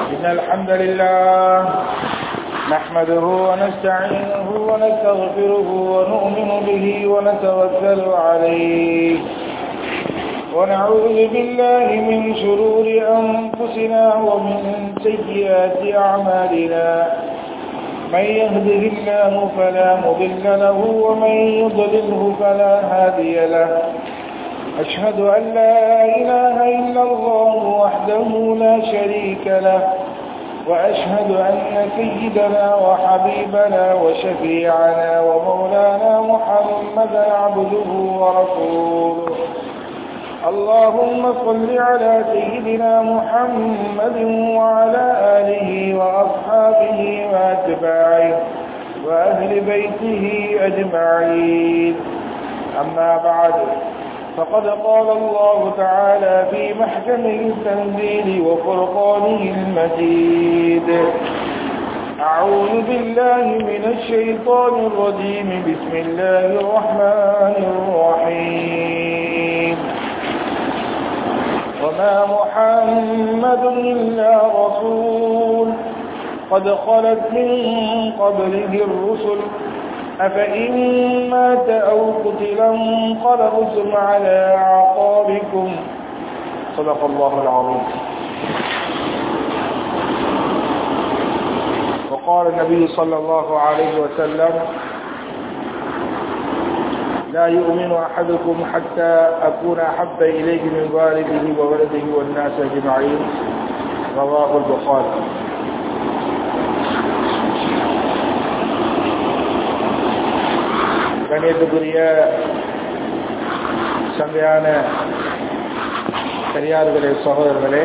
إن الحمد لله نحمده ونستعينه ونستغفره ونؤمن به ونتوكل عليه ونعوذ بالله من شرور أنفسنا ومن سيئات أعمالنا من يهده الله فلا مضل له ومن يضلله فلا هادي له أشهد أن لا إله إلا الله وحده لا شريك له وأشهد أن سيدنا وحبيبنا وشفيعنا ومولانا محمدا عبده ورسوله اللهم صل على سيدنا محمد وعلى آله وأصحابه وأتباعه وأهل بيته أجمعين أما بعد فقد قال الله تعالى في محكمه التنزيل وفرقانه المجيد أعوذ بالله من الشيطان الرجيم بسم الله الرحمن الرحيم وما محمد إلا رسول قد خلت من قبله الرسل أفإن مات أو قتل انقلبتم على أعقابكم صدق الله العظيم وقال النبي صلى الله عليه وسلم لا يؤمن أحدكم حتى أكون أحب إليه من والده وولده والناس أجمعين رواه البخاري கணியத்துக்குரிய சந்தையான பெரியார்களே சகோதரர்களே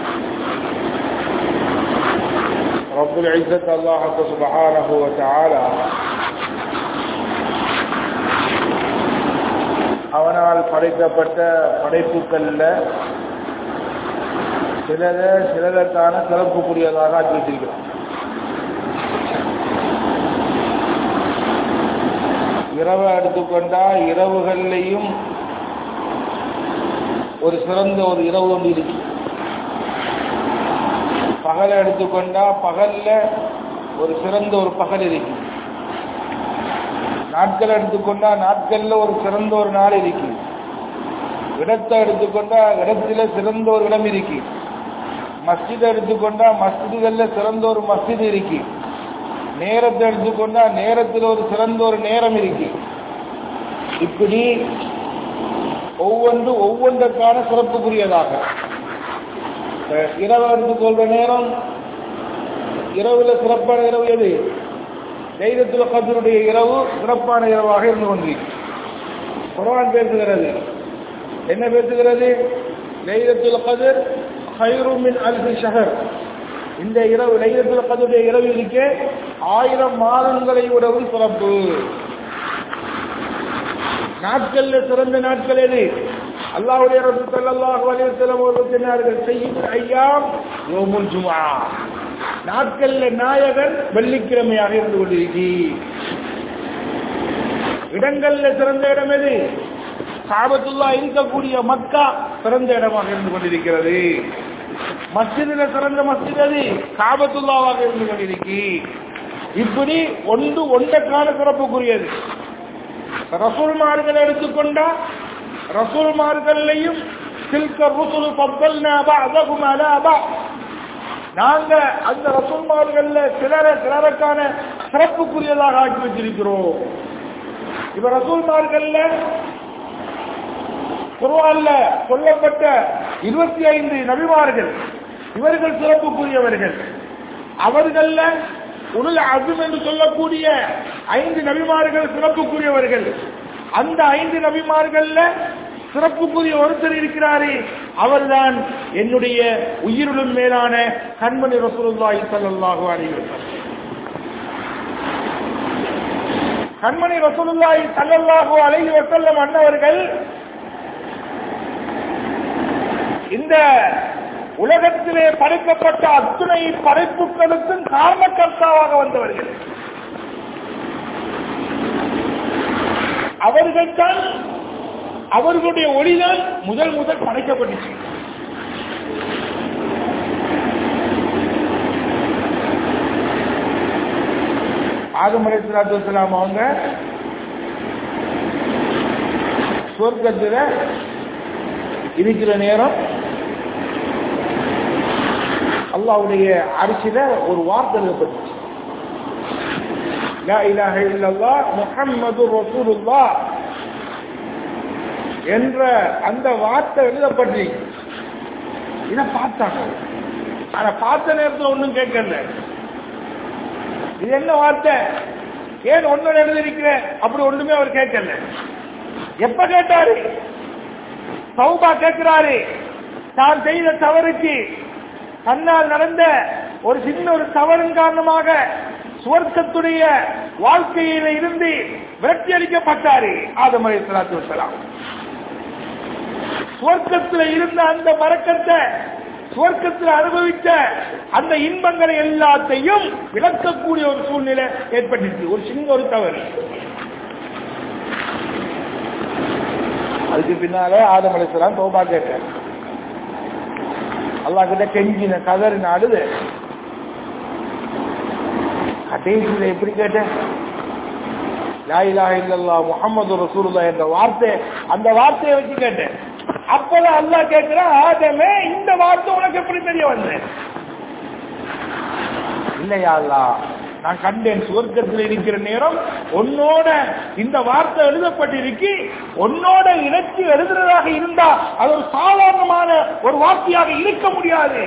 ரப்புல் இஸ்ஸத் அல்லாஹு சுப்ஹானஹு வ தஆலா அவனால் படைக்கப்பட்ட படைப்புக்கள்ல சிலதை சிலதற்கான சிறப்புக்குரியதாக ஆக்கி வச்சிருக்கிறோம் இரவை எடுத்துக்கொண்டா இரவுகள்லையும் ஒரு சிறந்த ஒரு இரவு ஒன்று இருக்கு பகலை எடுத்துக்கொண்டா பகல்ல ஒரு சிறந்த ஒரு பகல் இருக்கு நாட்கள் எடுத்துக்கொண்டா நாட்கள்ல ஒரு சிறந்த ஒரு நாள் இருக்கு இடத்தை எடுத்துக்கொண்டா இடத்துல சிறந்த ஒரு இடம் இருக்கு மஸ்ஜிதை எடுத்துக்கொண்டா மஸ்ஜிதுகள்ல சிறந்த ஒரு மஸ்ஜித் இருக்கு நேரத்தை எடுத்துக்கொண்டா நேரத்தில் ஒரு சிறந்த ஒரு நேரம் இருக்கு இப்படி ஒவ்வொன்று ஒவ்வொன்றுக்கான சிறப்புக்குரியதாக இரவு எடுத்துக்கொள்ற நேரம் இரவுல சிறப்பான இரவு எது தைரியத்துல கதருடைய இரவு சிறப்பான இரவாக இருந்து கொண்டிருக்கு குரான் பேசுகிறது என்ன பேசுகிறது லைலத்துல் கதிர் ஹைருமின் அல்ஃபி ஷஹர் இந்த இரவு லைலத்துல் கதருடைய இரவு இருக்கே ஆயிரம் மாதங்களை விடவும் சிறப்பு நாட்கள்ல சிறந்த நாட்கள் எது அல்லாவுடைய ரசூ ஸல்லல்லாஹு அலைஹி வஸல்லம் அவர்கள் சொன்னார்கள் செய்யும் ஐயாம் யோமுல் ஜும்ஆ நாட்கள்ல நாயகன் வெள்ளிக்கிழமையாக இருந்து கொண்டிருக்கி இடங்கள்ல சிறந்த இடம் எது காபத்துல்லா இருக்கக்கூடிய மக்கா சிறந்த இடமாக இருந்து கொண்டிருக்கிறது மஸ்ஜிதில் சிறந்த மஸ்ஜித் அது காபத்துல்லாவாக இருந்து கொண்டிருக்கி இப்படி ஒன்று ஒன்றைக்கான சிறப்புக்குரியது ரசூல்மார்கள் எடுத்துக்கொண்டா ரசூல்மார்களையும் சில்க ருசுல் பத்தல்னா பஅதஹும் அலா பஅத் நாங்க அந்த ரசூல்மார்கள்ல சிலர சிலருக்கான சிறப்புக்குரியதாக ஆக்கி வச்சிருக்கிறோம் இப்ப ரசூல்மார்கள்ல குர்ஆன்ல சொல்லப்பட்ட இருபத்தி ஐந்து நபிமார்கள் இவர்கள் சிறப்புக்குரியவர்கள் அவர்கள்ல உலக அசும் என்று சொல்லக்கூடிய ஐந்து நபிமார்கள் சிறப்புக்குரியவர்கள் அந்த ஐந்து நபிமார்கள்ல சிறப்புக்குரிய ஒருத்தர் இருக்கிறாரே அவர்தான் என்னுடைய உயிருடன் மேலான கண்மணி ரசூலுல்லாஹி ஸல்லல்லாஹு அலைஹி வஸல்லம் கண்மணி ரசூலுல்லாஹி ஸல்லல்லாஹு அலைஹி வஸல்லம் அன்னவர்கள் இந்த உலகத்திலே படைக்கப்பட்ட அத்துணை படைப்புகளுக்கும் காரணக்கர்த்தாவாக வந்தவர்கள் அவர்கள் தான் அவர்களுடைய ஒளிதான் முதல் முதல் படைக்கப்பட்டுச்சு ஆதம் அலை சலாத்து வலாம் அவங்க சொர்க்கத்துல இருக்கிற நேரம் அல்லாவுடைய அரிசியில ஒரு வார்த்தை எழுதப்பட்டுச்சு லா இலாஹ இல்லல்லாஹ் முஹம்மது ரசூலுல்லாஹ் என்ற அந்த வார்த்தை எழுதப்பட்டு இதை பார்த்தாங்க ஆனா பார்த்த நேரத்தில் ஒன்றும் கேட்கல இது என்ன வார்த்தை ஏன் ஒன்னு எழுதிருக்கிற அப்படி ஒண்ணுமே அவர் கேட்கல எப்ப கேட்டாரு சௌபா கேட்கிறாரு தான் செய்த தவறுக்கு தன்னால் நடந்த ஒரு சின்ன ஒரு தவறின் காரணமாக சுவர்க்கத்துடைய வாழ்க்கையில இருந்து விரட்டி அளிக்கப்பட்டாரு ஆதம் அலை சலாத்து வசலாம் சுவர்க்கத்தில் இருந்த அந்த மறக்கத்தை சுவர்க்கத்தில் அனுபவித்த அந்த இன்பங்களை எல்லாத்தையும் விளக்கக்கூடிய ஒரு சூழ்நிலை ஏற்பட்டுச்சு ஒரு சின்ன ஒரு தவறு அதுக்கு பின்னால ஆதம் அலிஸ்லாம் தோபா கேட்டார் அல்லா கிட்ட கெஞ்சின கதறின அழுது கடைசியில எப்படி கேட்டேன் லாயிலா இல்லல்லா முகமது ரசூலுல்லா என்ற வார்த்தை அந்த வார்த்தையை வச்சு கேட்டேன் அப்பதான் அல்லா கேட்கிற ஆதமே இந்த வார்த்தை உனக்கு எப்படி தெரிய வந்தேன் இல்லையா அல்லா நான் கண்டேன் சுவர்க்கத்தில் இருக்கிற நேரம் உன்னோட இந்த வார்த்தை எழுதப்பட்டிருக்கு உன்னோட இணைச்சி எழுதுறதாக இருந்தா அது ஒரு சாதாரணமான ஒரு வார்த்தையாக இருக்க முடியாது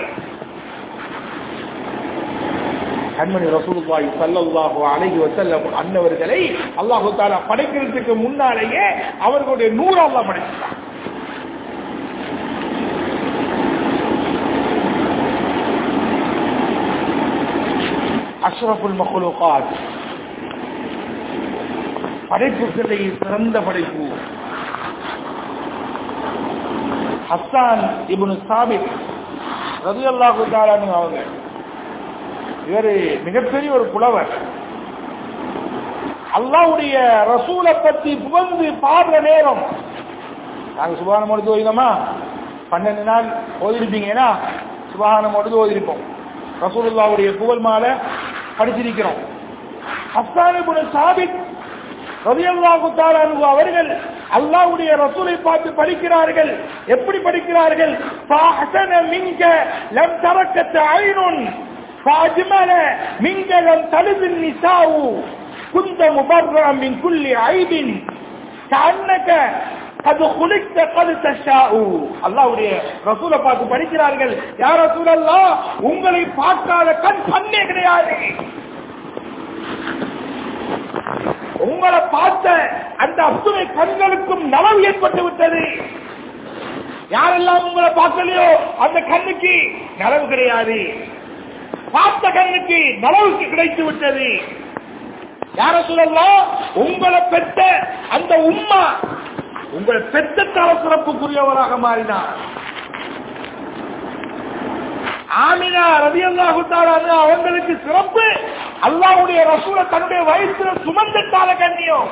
கண்மணி ரசூலுல்லாஹி ஸல்லல்லாஹு அலைஹி வஸல்லம் அன்னவர்களை அல்லாஹ் தஆலா படைக்கிறதுக்கு முன்னாலேயே அவர்களுடைய நூறு அல்லாஹ் படைச்சான் அஷ்ரஃபுல் மஹ்லூகாத் படைப்புகளில் சிறந்த படைப்பு ஹஸ்ஸான் இப்னு சாபித் ரலியல்லாஹு தஆலா அவங்க இவர் மிகப்பெரிய ஒரு புலவர் அல்லாவுடைய ரசூலை பத்தி புகழ்ந்து பாடுற நேரம் நாங்க சுபானம் எடுத்து ஓதினோமா பன்னெண்டு நாள் ஓதிருப்பீங்கன்னா சுபானம் எடுத்து ஓதிருப்போம் ரசூலுல்லாவுடைய புகழ் மாலை படிச்சிருக்கிறோம் அஸ்தானிபுன சாபித் ரலியல்லாஹு தஆலா அன்ஹு அவர்கள் அல்லாஹ்வுடைய ரசூலை பார்த்து படிக்கிறார்கள் எப்படி படிக்கிறார்கள் ஃபஹஸன மின்க லம் தரக்கத் ஐனுன் فأجمل منك لم تلد النساء كنت مبررا من كل عيب كأنك قد خلقت قد تشاء அல்லாஹ்வுடைய ரசூலை பார்த்து படிக்கிறார்கள் யா ரசூலல்லாஹ் உங்களை பார்க்காத கண் கண்ணே கிடையாது உங்களை பார்த்த அந்த அத்துணை கண்களுக்கும் நலவு ஏற்பட்டு விட்டது யாரெல்லாம் உங்களை பார்க்கலையோ அந்த கண்ணுக்கு நலவு கிடையாது பார்த்த கண்ணுக்கு நலவுக்கு கிடைத்து விட்டது யார சொல்லலாம் உங்களை பெற்ற அந்த உம்மா உங்களை பெற்ற தர சிறப்புக்குரியவராக மாறினார் ஆமினா ரவி அல்லாஹு அவங்களுக்கு சிறப்பு அல்லாவுடைய ரசூல தன்னுடைய வயசுல சுமந்தால கண்ணியம்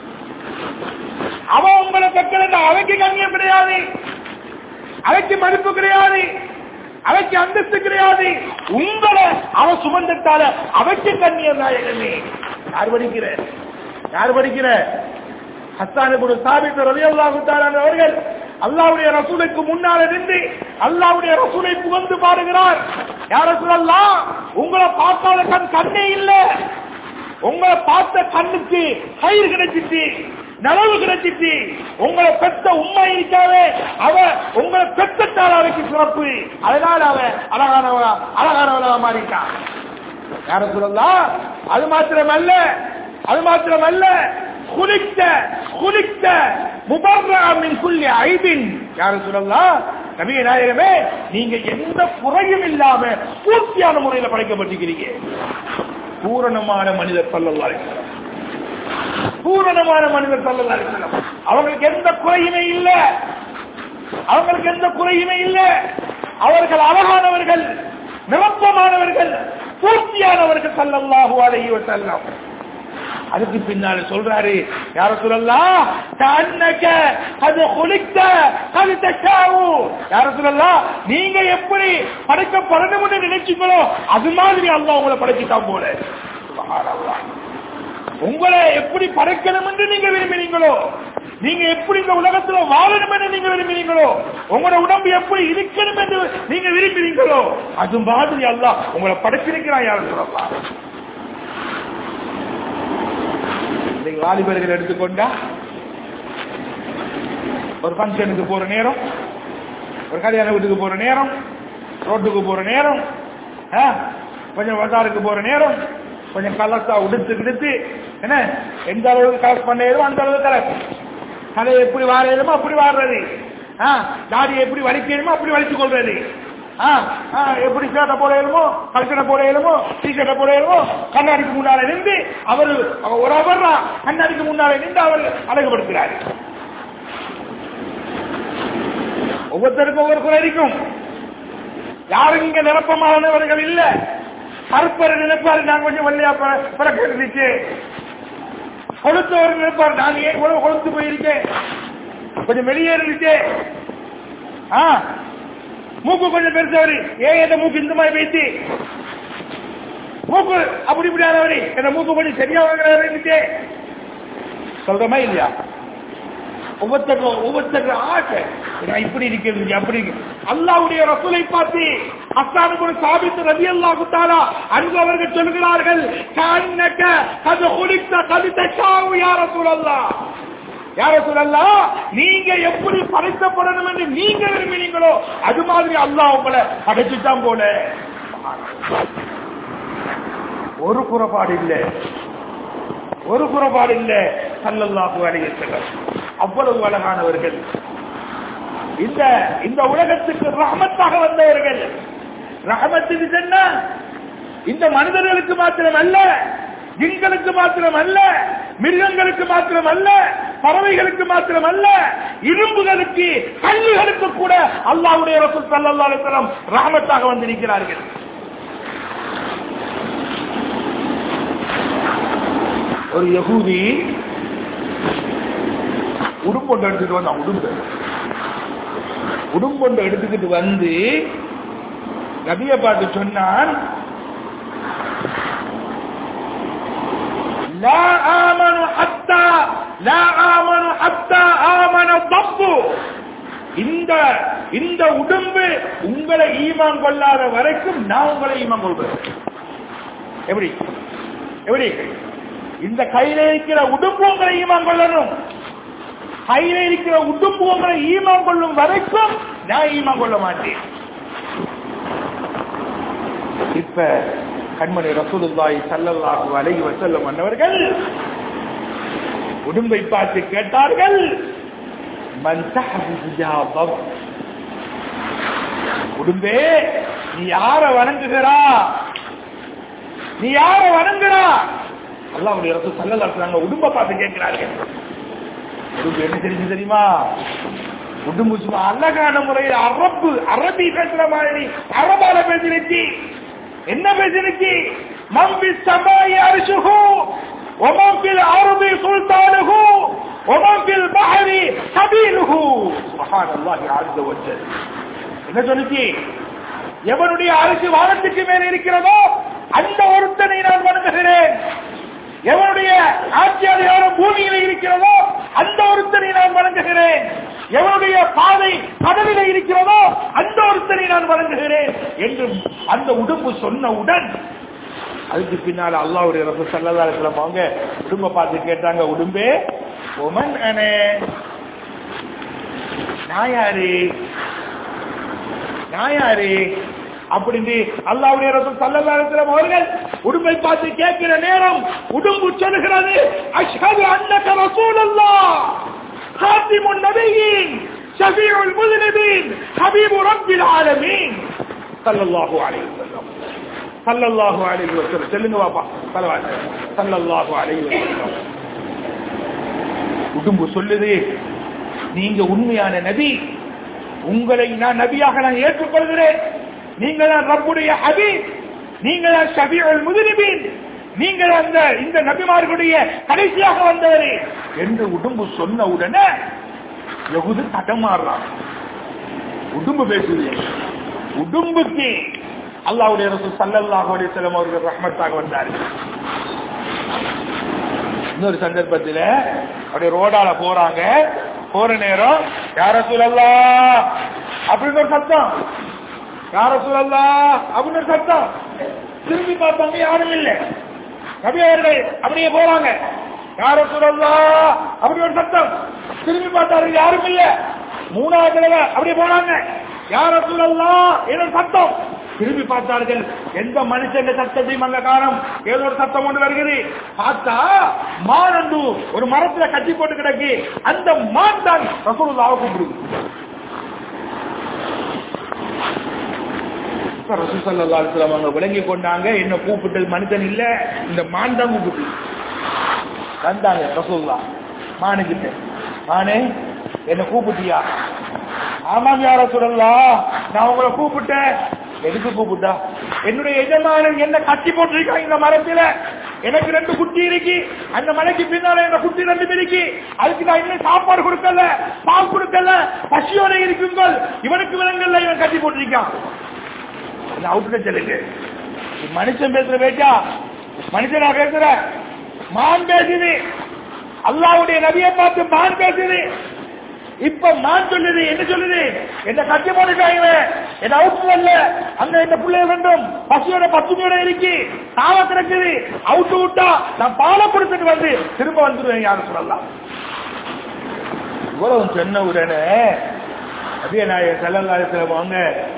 அவன் உங்களை பெற்ற அவைக்கு கண்ணியம் கிடையாது அவைக்கு மதிப்பு கிடையாது அவைக்கு அந்தஸ்து கிடையாது உங்களை அவன் சுமந்துட்டால அவைக்கு கண்ணியம் நாயகமே யார் படிக்கிற யார் படிக்கிற ஹஸ்தானுடைய சாபித்த ரவி அல்லாஹு அவர்கள் அல்லாவுடைய ரசூலுக்கு முன்னால நின்று அல்லாவுடைய ரசூலை புகழ்ந்து பாடுகிறார் யார சொல்லலாம் உங்களை பார்த்தாத கண் கண்ணே இல்ல உங்களை பார்த்த கண்ணுக்கு கயிறு கிடைச்சிச்சு நலவு கிடைச்சிச்சு உங்களை பெற்ற உண்மை இருக்காவே அவ உங்களை பெற்றத்தால் அவருக்கு சிறப்பு அதனால அவ அழகானவ அழகானவளா மாறிட்டான் யார சொல்லலாம் அது மாத்திரமல்ல அது மாத்திரமல்ல குளித்த குளித்த முபர்ராமின் குள்ளி ஐபின் யாரு சொல்லலாம் நபிய நாயகமே நீங்க எந்த குறையும் இல்லாம பூர்த்தியான முறையில படைக்கப்பட்டிருக்கிறீங்க பூரணமான மனிதர் சொல்லலாம் பூரணமான மனிதர் சொல்லலாம் அவங்களுக்கு எந்த குறையுமே இல்ல அவங்களுக்கு எந்த குறையுமே இல்ல அவர்கள் அழகானவர்கள் நிரப்பமானவர்கள் பூர்த்தியானவர்கள் சல்லல்லாஹு அலைஹி வஸல்லம் அதுக்கு பின்னால சொல்றாரு யார சொல்லலாம் தன்னக அது குளித்த அது தச்சாவு யார சொல்லலாம் நீங்க எப்படி படைக்கப்படணும்னு நினைச்சீங்களோ அது மாதிரி அல்லாஹ் உங்களை படைச்சிட்டான் போல சுபஹானல்லாஹ் உங்களை எப்படி படைக்கணும் என்று நீங்க விரும்பினீங்களோ நீங்க எப்படி இந்த உலகத்துல வாழணும் என்று நீங்க விரும்பினீங்களோ உங்களோட உடம்பு எப்படி இருக்கணும் என்று நீங்க விரும்பினீங்களோ அது மாதிரி அல்லாஹ் உங்களை படைச்சிருக்கிறான் யாரும் சொல்லலாம் இன்னைக்கு வாலிபர்கள் எடுத்துக்கொண்டா ஒரு ஃபங்க்ஷனுக்கு போற நேரம் ஒரு கல்யாண வீட்டுக்கு போற நேரம் ரோட்டுக்கு போற நேரம் ஆ, கொஞ்சம் பஜாருக்கு போற நேரம் கொஞ்சம் கலக்கா உடுத்து கிடுத்து என்ன எந்த அளவுக்கு கலெக்ட் பண்ணேதோ அந்த அளவுக்கு கலெக்ட் தலையை எப்படி வாரையிலுமோ அப்படி வாடுறது ஆ, தாடியை எப்படி வலிக்கணுமோ அப்படி வலித்துக் கொள்றது ஆ, ஆ, எப்படி ஷர்ட்டை போட இயலுமோ கல்ச்சனை போட இயலுமோ டிஷர்ட்டை போட இயலுமோ கண்ணாடிக்கு முன்னால நின்று அவர் ஒரு அவர் கண்ணாடிக்கு முன்னால நின்று அவர் அழகுபடுத்துகிறார் ஒவ்வொருத்தருக்கும் ஒவ்வொரு குறை இருக்கும் யாரும் இங்க நிரப்பமானவர்கள் இல்ல கருப்பர் நினைப்பாரு நான் கொஞ்சம் வெள்ளையா ப- பிறக்க இருந்துச்சு கொளுத்தவர் நினைப்பாரு நான் ஏன் இவ்வளவு கொளுத்து போயிருக்கேன் கொஞ்சம் வெளியே இருந்துச்சு ஆ மூக்கு கொஞ்சம் பெருசவரு ஏன் இந்த மூக்கு இந்த மாதிரி பேசி மூக்கு அப்படி இப்படியானவரு என்ன மூக்கு கொஞ்சம் சரியா வாங்குறாரு இருந்துச்சு சொல்றமா இல்லையா ஒவ்வொருத்தரும் ஒவ்வொருத்தரும் ஆசை நான் இப்படி இருக்கிறது அப்படி இருக்கு. அல்லாஹ்வுடைய ரசூலை பார்த்து அஸ்ஸானுக்கு ஒரு சாபித்து ரவி அல்லாஹ் குத்தாரா அன்பு அவர்கள் சொல்கிறார்கள் கண்ணக்க அது குளித்த கவித சாவு யார சூழல்லா யார சூழல்லா நீங்க எப்படி படைக்கப்படணும் என்று நீங்க விரும்பினீங்களோ அது மாதிரி அல்லாஹ் உங்களை படைச்சுட்டான் போல ஒரு குறைபாடு இல்லை ஒரு குறைபாடு இல்ல சல்லல்லாஹு அலைஹி வஸல்லம் அவ்வளவு அழகானவர்கள் இந்த இந்த உலகத்துக்கு ரஹமத்தாக வந்தவர்கள் ரஹமத்துக்கு என்ன இந்த மனிதர்களுக்கு மாத்திரம் அல்ல ஜிங்களுக்கு மாத்திரம் அல்ல மிருகங்களுக்கு மாத்திரம் அல்ல பறவைகளுக்கு மாத்திரம் அல்ல இரும்புகளுக்கு கல்லுகளுக்கு கூட அல்லாஹ்வுடைய ரசூல் ஸல்லல்லாஹு அலைஹி வஸல்லம் ரஹமத்தாக வந்திருக்கிறார்கள் ஒரு யகூதி உடும்பொண்டை எடுத்துட்டு வந்தான் உடும்பு உடும்பொண்டை எடுத்துக்கிட்டு வந்து நபிய பார்த்து சொன்னான் لا آمن حتى لا آمن حتى آمن الضب இந்த இந்த உடம்பு உங்களை ஈமான் கொள்ளாத வரைக்கும் நான் உங்களை ஈமான் கொள்வேன் எப்படி எப்படி இந்த கையில இருக்கிற உடும்பு உங்களை ஈமான் கொள்ளணும் கையில இருக்கிற உடும்பு உங்களை ஈமான் கொள்ளும் வரைக்கும் நான் ஈமான் கொள்ள மாட்டேன் இப்ப கண்மணி ரசூலுல்லாஹி ஸல்லல்லாஹு அலைஹி வஸல்லம் அன்னவர்கள் உடும்பை பார்த்து கேட்டார்கள் மன் தஹபிஸ் ஜாபம் உடும்பே நீ யார வணங்குகிறா நீ யார வணங்குறா அல்லாஹ்வுடைய ரசூல் ஸல்லல்லாஹு அலைஹி வஸல்லம் உடும்ப பார்த்து கேட்கிறார்கள் உடும்பு என்ன தெரிஞ்சு தெரியுமா உடும்பு சும்மா அழகான முறையில் அரபு அரபி பேசுற மாதிரி அரபால பேசிருச்சு என்ன பேசிருச்சு மம்பி சமாய் அரிசுகு ஒமம்பில் அருபி சுல்தானுகு ஒமம்பில் பஹரி சபீலுகு மகான் அல்லாஹி ஆழ்ந்த வச்சல் என்ன சொல்லுச்சு எவனுடைய அரசு வானத்துக்கு மேல இருக்கிறதோ அந்த ஒருத்தனை நான் வணங்குகிறேன் எவனுடைய ஆட்சி அதிகாரம் பூமியில இருக்கிறதோ அந்த ஒருத்தனை நான் வணங்குகிறேன் எவனுடைய பாதை கடலில இருக்கிறதோ அந்த ஒருத்தனை நான் வணங்குகிறேன் என்று அந்த உடும்பு சொன்னவுடன் அதுக்கு பின்னால அல்லாவுடைய ரச சல்லதாரத்துல அவங்க உடும்ப பார்த்து கேட்டாங்க உடும்பே ஒமன் அனே நான் யாரு நான் யாரு அப்படின்னு அல்லாவுடைய ரசூல் ஸல்லல்லாஹு அலைஹி வஸல்லம் அவர்கள் உடும்பை பார்த்து கேட்கிற நேரம் உடும்பு சொல்லுகிறது அஷ்ஹது அன்னக ரசூலுல்லாஹ் காத்திமுன் நபியின் ஷஃபீஉல் முஸ்லிமீன் ஹபீபு ரப்பில் ஆலமீன் ஸல்லல்லாஹு அலைஹி வஸல்லம் ஸல்லல்லாஹு அலைஹி வஸல்லம் சொல்லுங்க பாப்பா பரவாயில்லை ஸல்லல்லாஹு அலைஹி வஸல்லம் உடும்பு சொல்லுது நீங்க உண்மையான நபி உங்களை நான் நபியாக நான் ஏற்றுக்கொள்கிறேன் நீங்கள் தான் ரப்புடைய ஹபீப் நீங்கள் தான் ஷபீஉல் முதுனிபீன் நீங்கள் அந்த இந்த நபிமார்களுடைய கடைசியாக வந்தவரே என்று உடும்பு சொன்ன உடனே யகுது தடமாறுறான் உடும்பு பேசுது உடும்புக்கு அல்லாவுடைய ரசூல் ஸல்லல்லாஹு அலைஹி வஸல்லம் அவர்கள் ரஹ்மத்தாக வந்தார்கள் இன்னொரு சந்தர்ப்பத்தில் அப்படியே ரோடால போறாங்க போற நேரம் யார சூழல்லா அப்படின்னு ஒரு சத்தம் யார சூழல்லா அப்படின்னு ஒரு சத்தம் திரும்பி பார்த்தாங்க யாரும் இல்லை நபி அவர்கள் அப்படியே போறாங்க யார சூழல்லா அப்படி ஒரு சத்தம் திரும்பி பார்த்தாரு யாரும் இல்ல மூணாவது தடவை அப்படியே போனாங்க யார சூழல்லா ஏதோ ஒரு சத்தம் திரும்பி பார்த்தார்கள் எந்த மனுஷன் சத்தத்தையும் அங்க காணும் ஏதோ ஒரு சத்தம் ஒன்று வருகிறது பார்த்தா மான் ஒன்று ஒரு மரத்துல கட்டி போட்டு கிடக்கு அந்த மான் தான் ரசூலுல்லாவை கூப்பிடுது இப்ப ரசூல் ஸல்லல்லாஹு அலைஹி வஸல்லம் அவங்க விளங்கி கொண்டாங்க என்ன கூப்பிட்டது மனுஷன் இல்ல இந்த மான் தான் கூப்பிட்டு வந்தாங்க ரசூல்லா மானுக்கிட்ட மானே என்ன கூப்பிட்டியா ஆமாம் யார சொல்லலாம் நான் உங்களை கூப்பிட்டேன் எதுக்கு கூப்பிட்டா என்னுடைய எஜமானன் என்ன கட்டி போட்டிருக்கான் இந்த மரத்துல எனக்கு ரெண்டு குட்டி இருக்கு அந்த மலைக்கு பின்னால என்ன குட்டி ரெண்டு இருக்கு அதுக்கு நான் இன்னும் சாப்பாடு கொடுக்கல பால் கொடுக்கல பசியோட இருக்குங்கள் இவனுக்கு விலங்கல்ல இவன் கட்டி போட்டிருக்கான் அவுட்டு சொல்லுங்க மனுஷன் பேசுற பேச்சா மனுஷனா பேசுற மான் பேசுது அல்லாவுடைய நபியை பார்த்து மான் பேசுது இப்ப மான் சொல்லுது என்ன சொல்லுது என்ன கட்டி போட்டுட்டாங்க என்ன அவுட்டு இல்ல அங்க இந்த பிள்ளைய வேண்டும் பசியோட பசுமையோட இருக்கு தாவ கிடக்குது அவுட்டு விட்டா நான் பாலை கொடுத்துட்டு வந்து திரும்ப வந்துடுவேன் யாரும் சொல்லலாம் இவ்வளவு சொன்ன உடனே அப்படியே நான் செல்லல்லாத வாங்க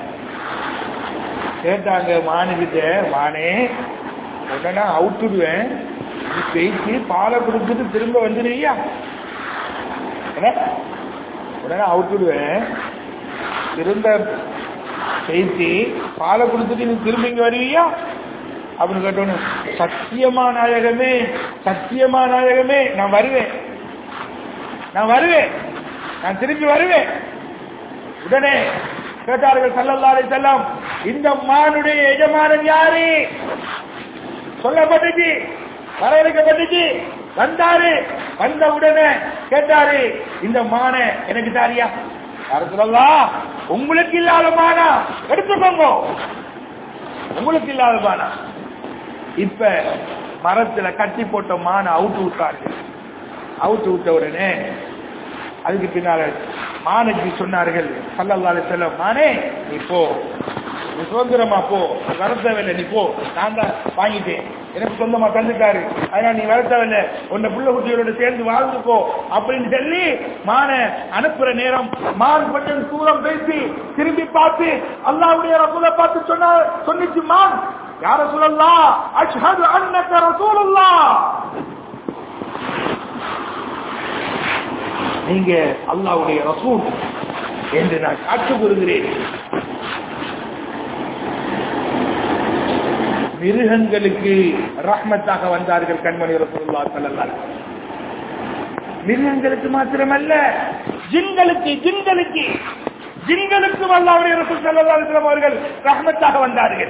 கேட்டாங்க மானுகிட்ட மானே உடனே அவுட்டுடுவேன் நீ பேசி பாலை கொடுத்துட்டு திரும்ப வந்துடுவியா என்ன? உடனே அவுட்டுடுவேன் திரும்ப பேசி பாலை கொடுத்துட்டு நீ திரும்ப இங்க வருவியா அப்படின்னு கேட்டோன்னு சத்தியமா நாயகமே சத்தியமா நாயகமே நான் வருவேன் நான் வருவேன் நான் திரும்பி வருவேன் உடனே கேட்டார்கள் சல்லல்லாஹு அலைஹி வஸல்லம் இந்த மானுடைய எஜமானன் யாரு சொல்லப்பட்டுச்சு வரவேற்கப்பட்டுச்சு வந்தாரு வந்த உடனே கேட்டாரு இந்த மான எனக்கு தாரியா யாரு சொல்லலாம் உங்களுக்கு இல்லாத மானா எடுத்துக்கோங்க உங்களுக்கு இல்லாத மானா இப்ப மரத்துல கட்டி போட்ட மான அவுட்டு விட்டார்கள் அவுட்டு விட்ட உடனே அதுக்கு பின்னால மானுக்கு சொன்னார்கள் சல்லல்லா செல்லம் மானே நீ போ நீ சுதந்திரமா போ நீ வர தேவையில்லை நீ போ நான் தான் வாங்கிட்டேன் எனக்கு சொந்தமா தந்துட்டாரு அதனால நீ வர தேவையில்லை உன்னை புள்ள குட்டிகளோட சேர்ந்து வாழ்ந்துக்கோ அப்படின்னு சொல்லி மான அனுப்புற நேரம் மான் கொஞ்சம் தூரம் பேசி திரும்பி பார்த்து அல்லாவுடைய ரசூலை பார்த்து சொன்னா சொன்னிச்சு மான் யார சொல்லலாம் அஷ்ஹது அன்னக ரசூலுல்லாஹ் நீங்க அல்லாவுடைய ரசூல் என்று நான் காட்டு கூறுகிறேன் மிருகங்களுக்கு ரஹ்மத்தாக வந்தார்கள் கண்மணி ரசூலுல்லா ஸல்லல்லாஹு மிருகங்களுக்கு மாத்திரமல்ல ஜின்களுக்கு ஜின்களுக்கு ஜின்களுக்கு அல்லாவுடைய ரசூல் ஸல்லல்லாஹு அலைஹி வஸல்லம் அவர்கள் ரஹ்மத்தாக வந்தார்கள்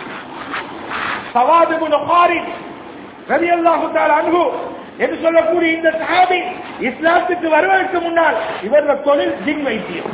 சவாத் இப்னு காரித் ரலியல்லாஹு தஆலா அன்ஹு என்று சொல்லக்கூடிய இந்த சஹாபி இஸ்லாத்துக்கு வருவதற்கு முன்னால் இவரது தொழில் ஜின் வைத்தியம்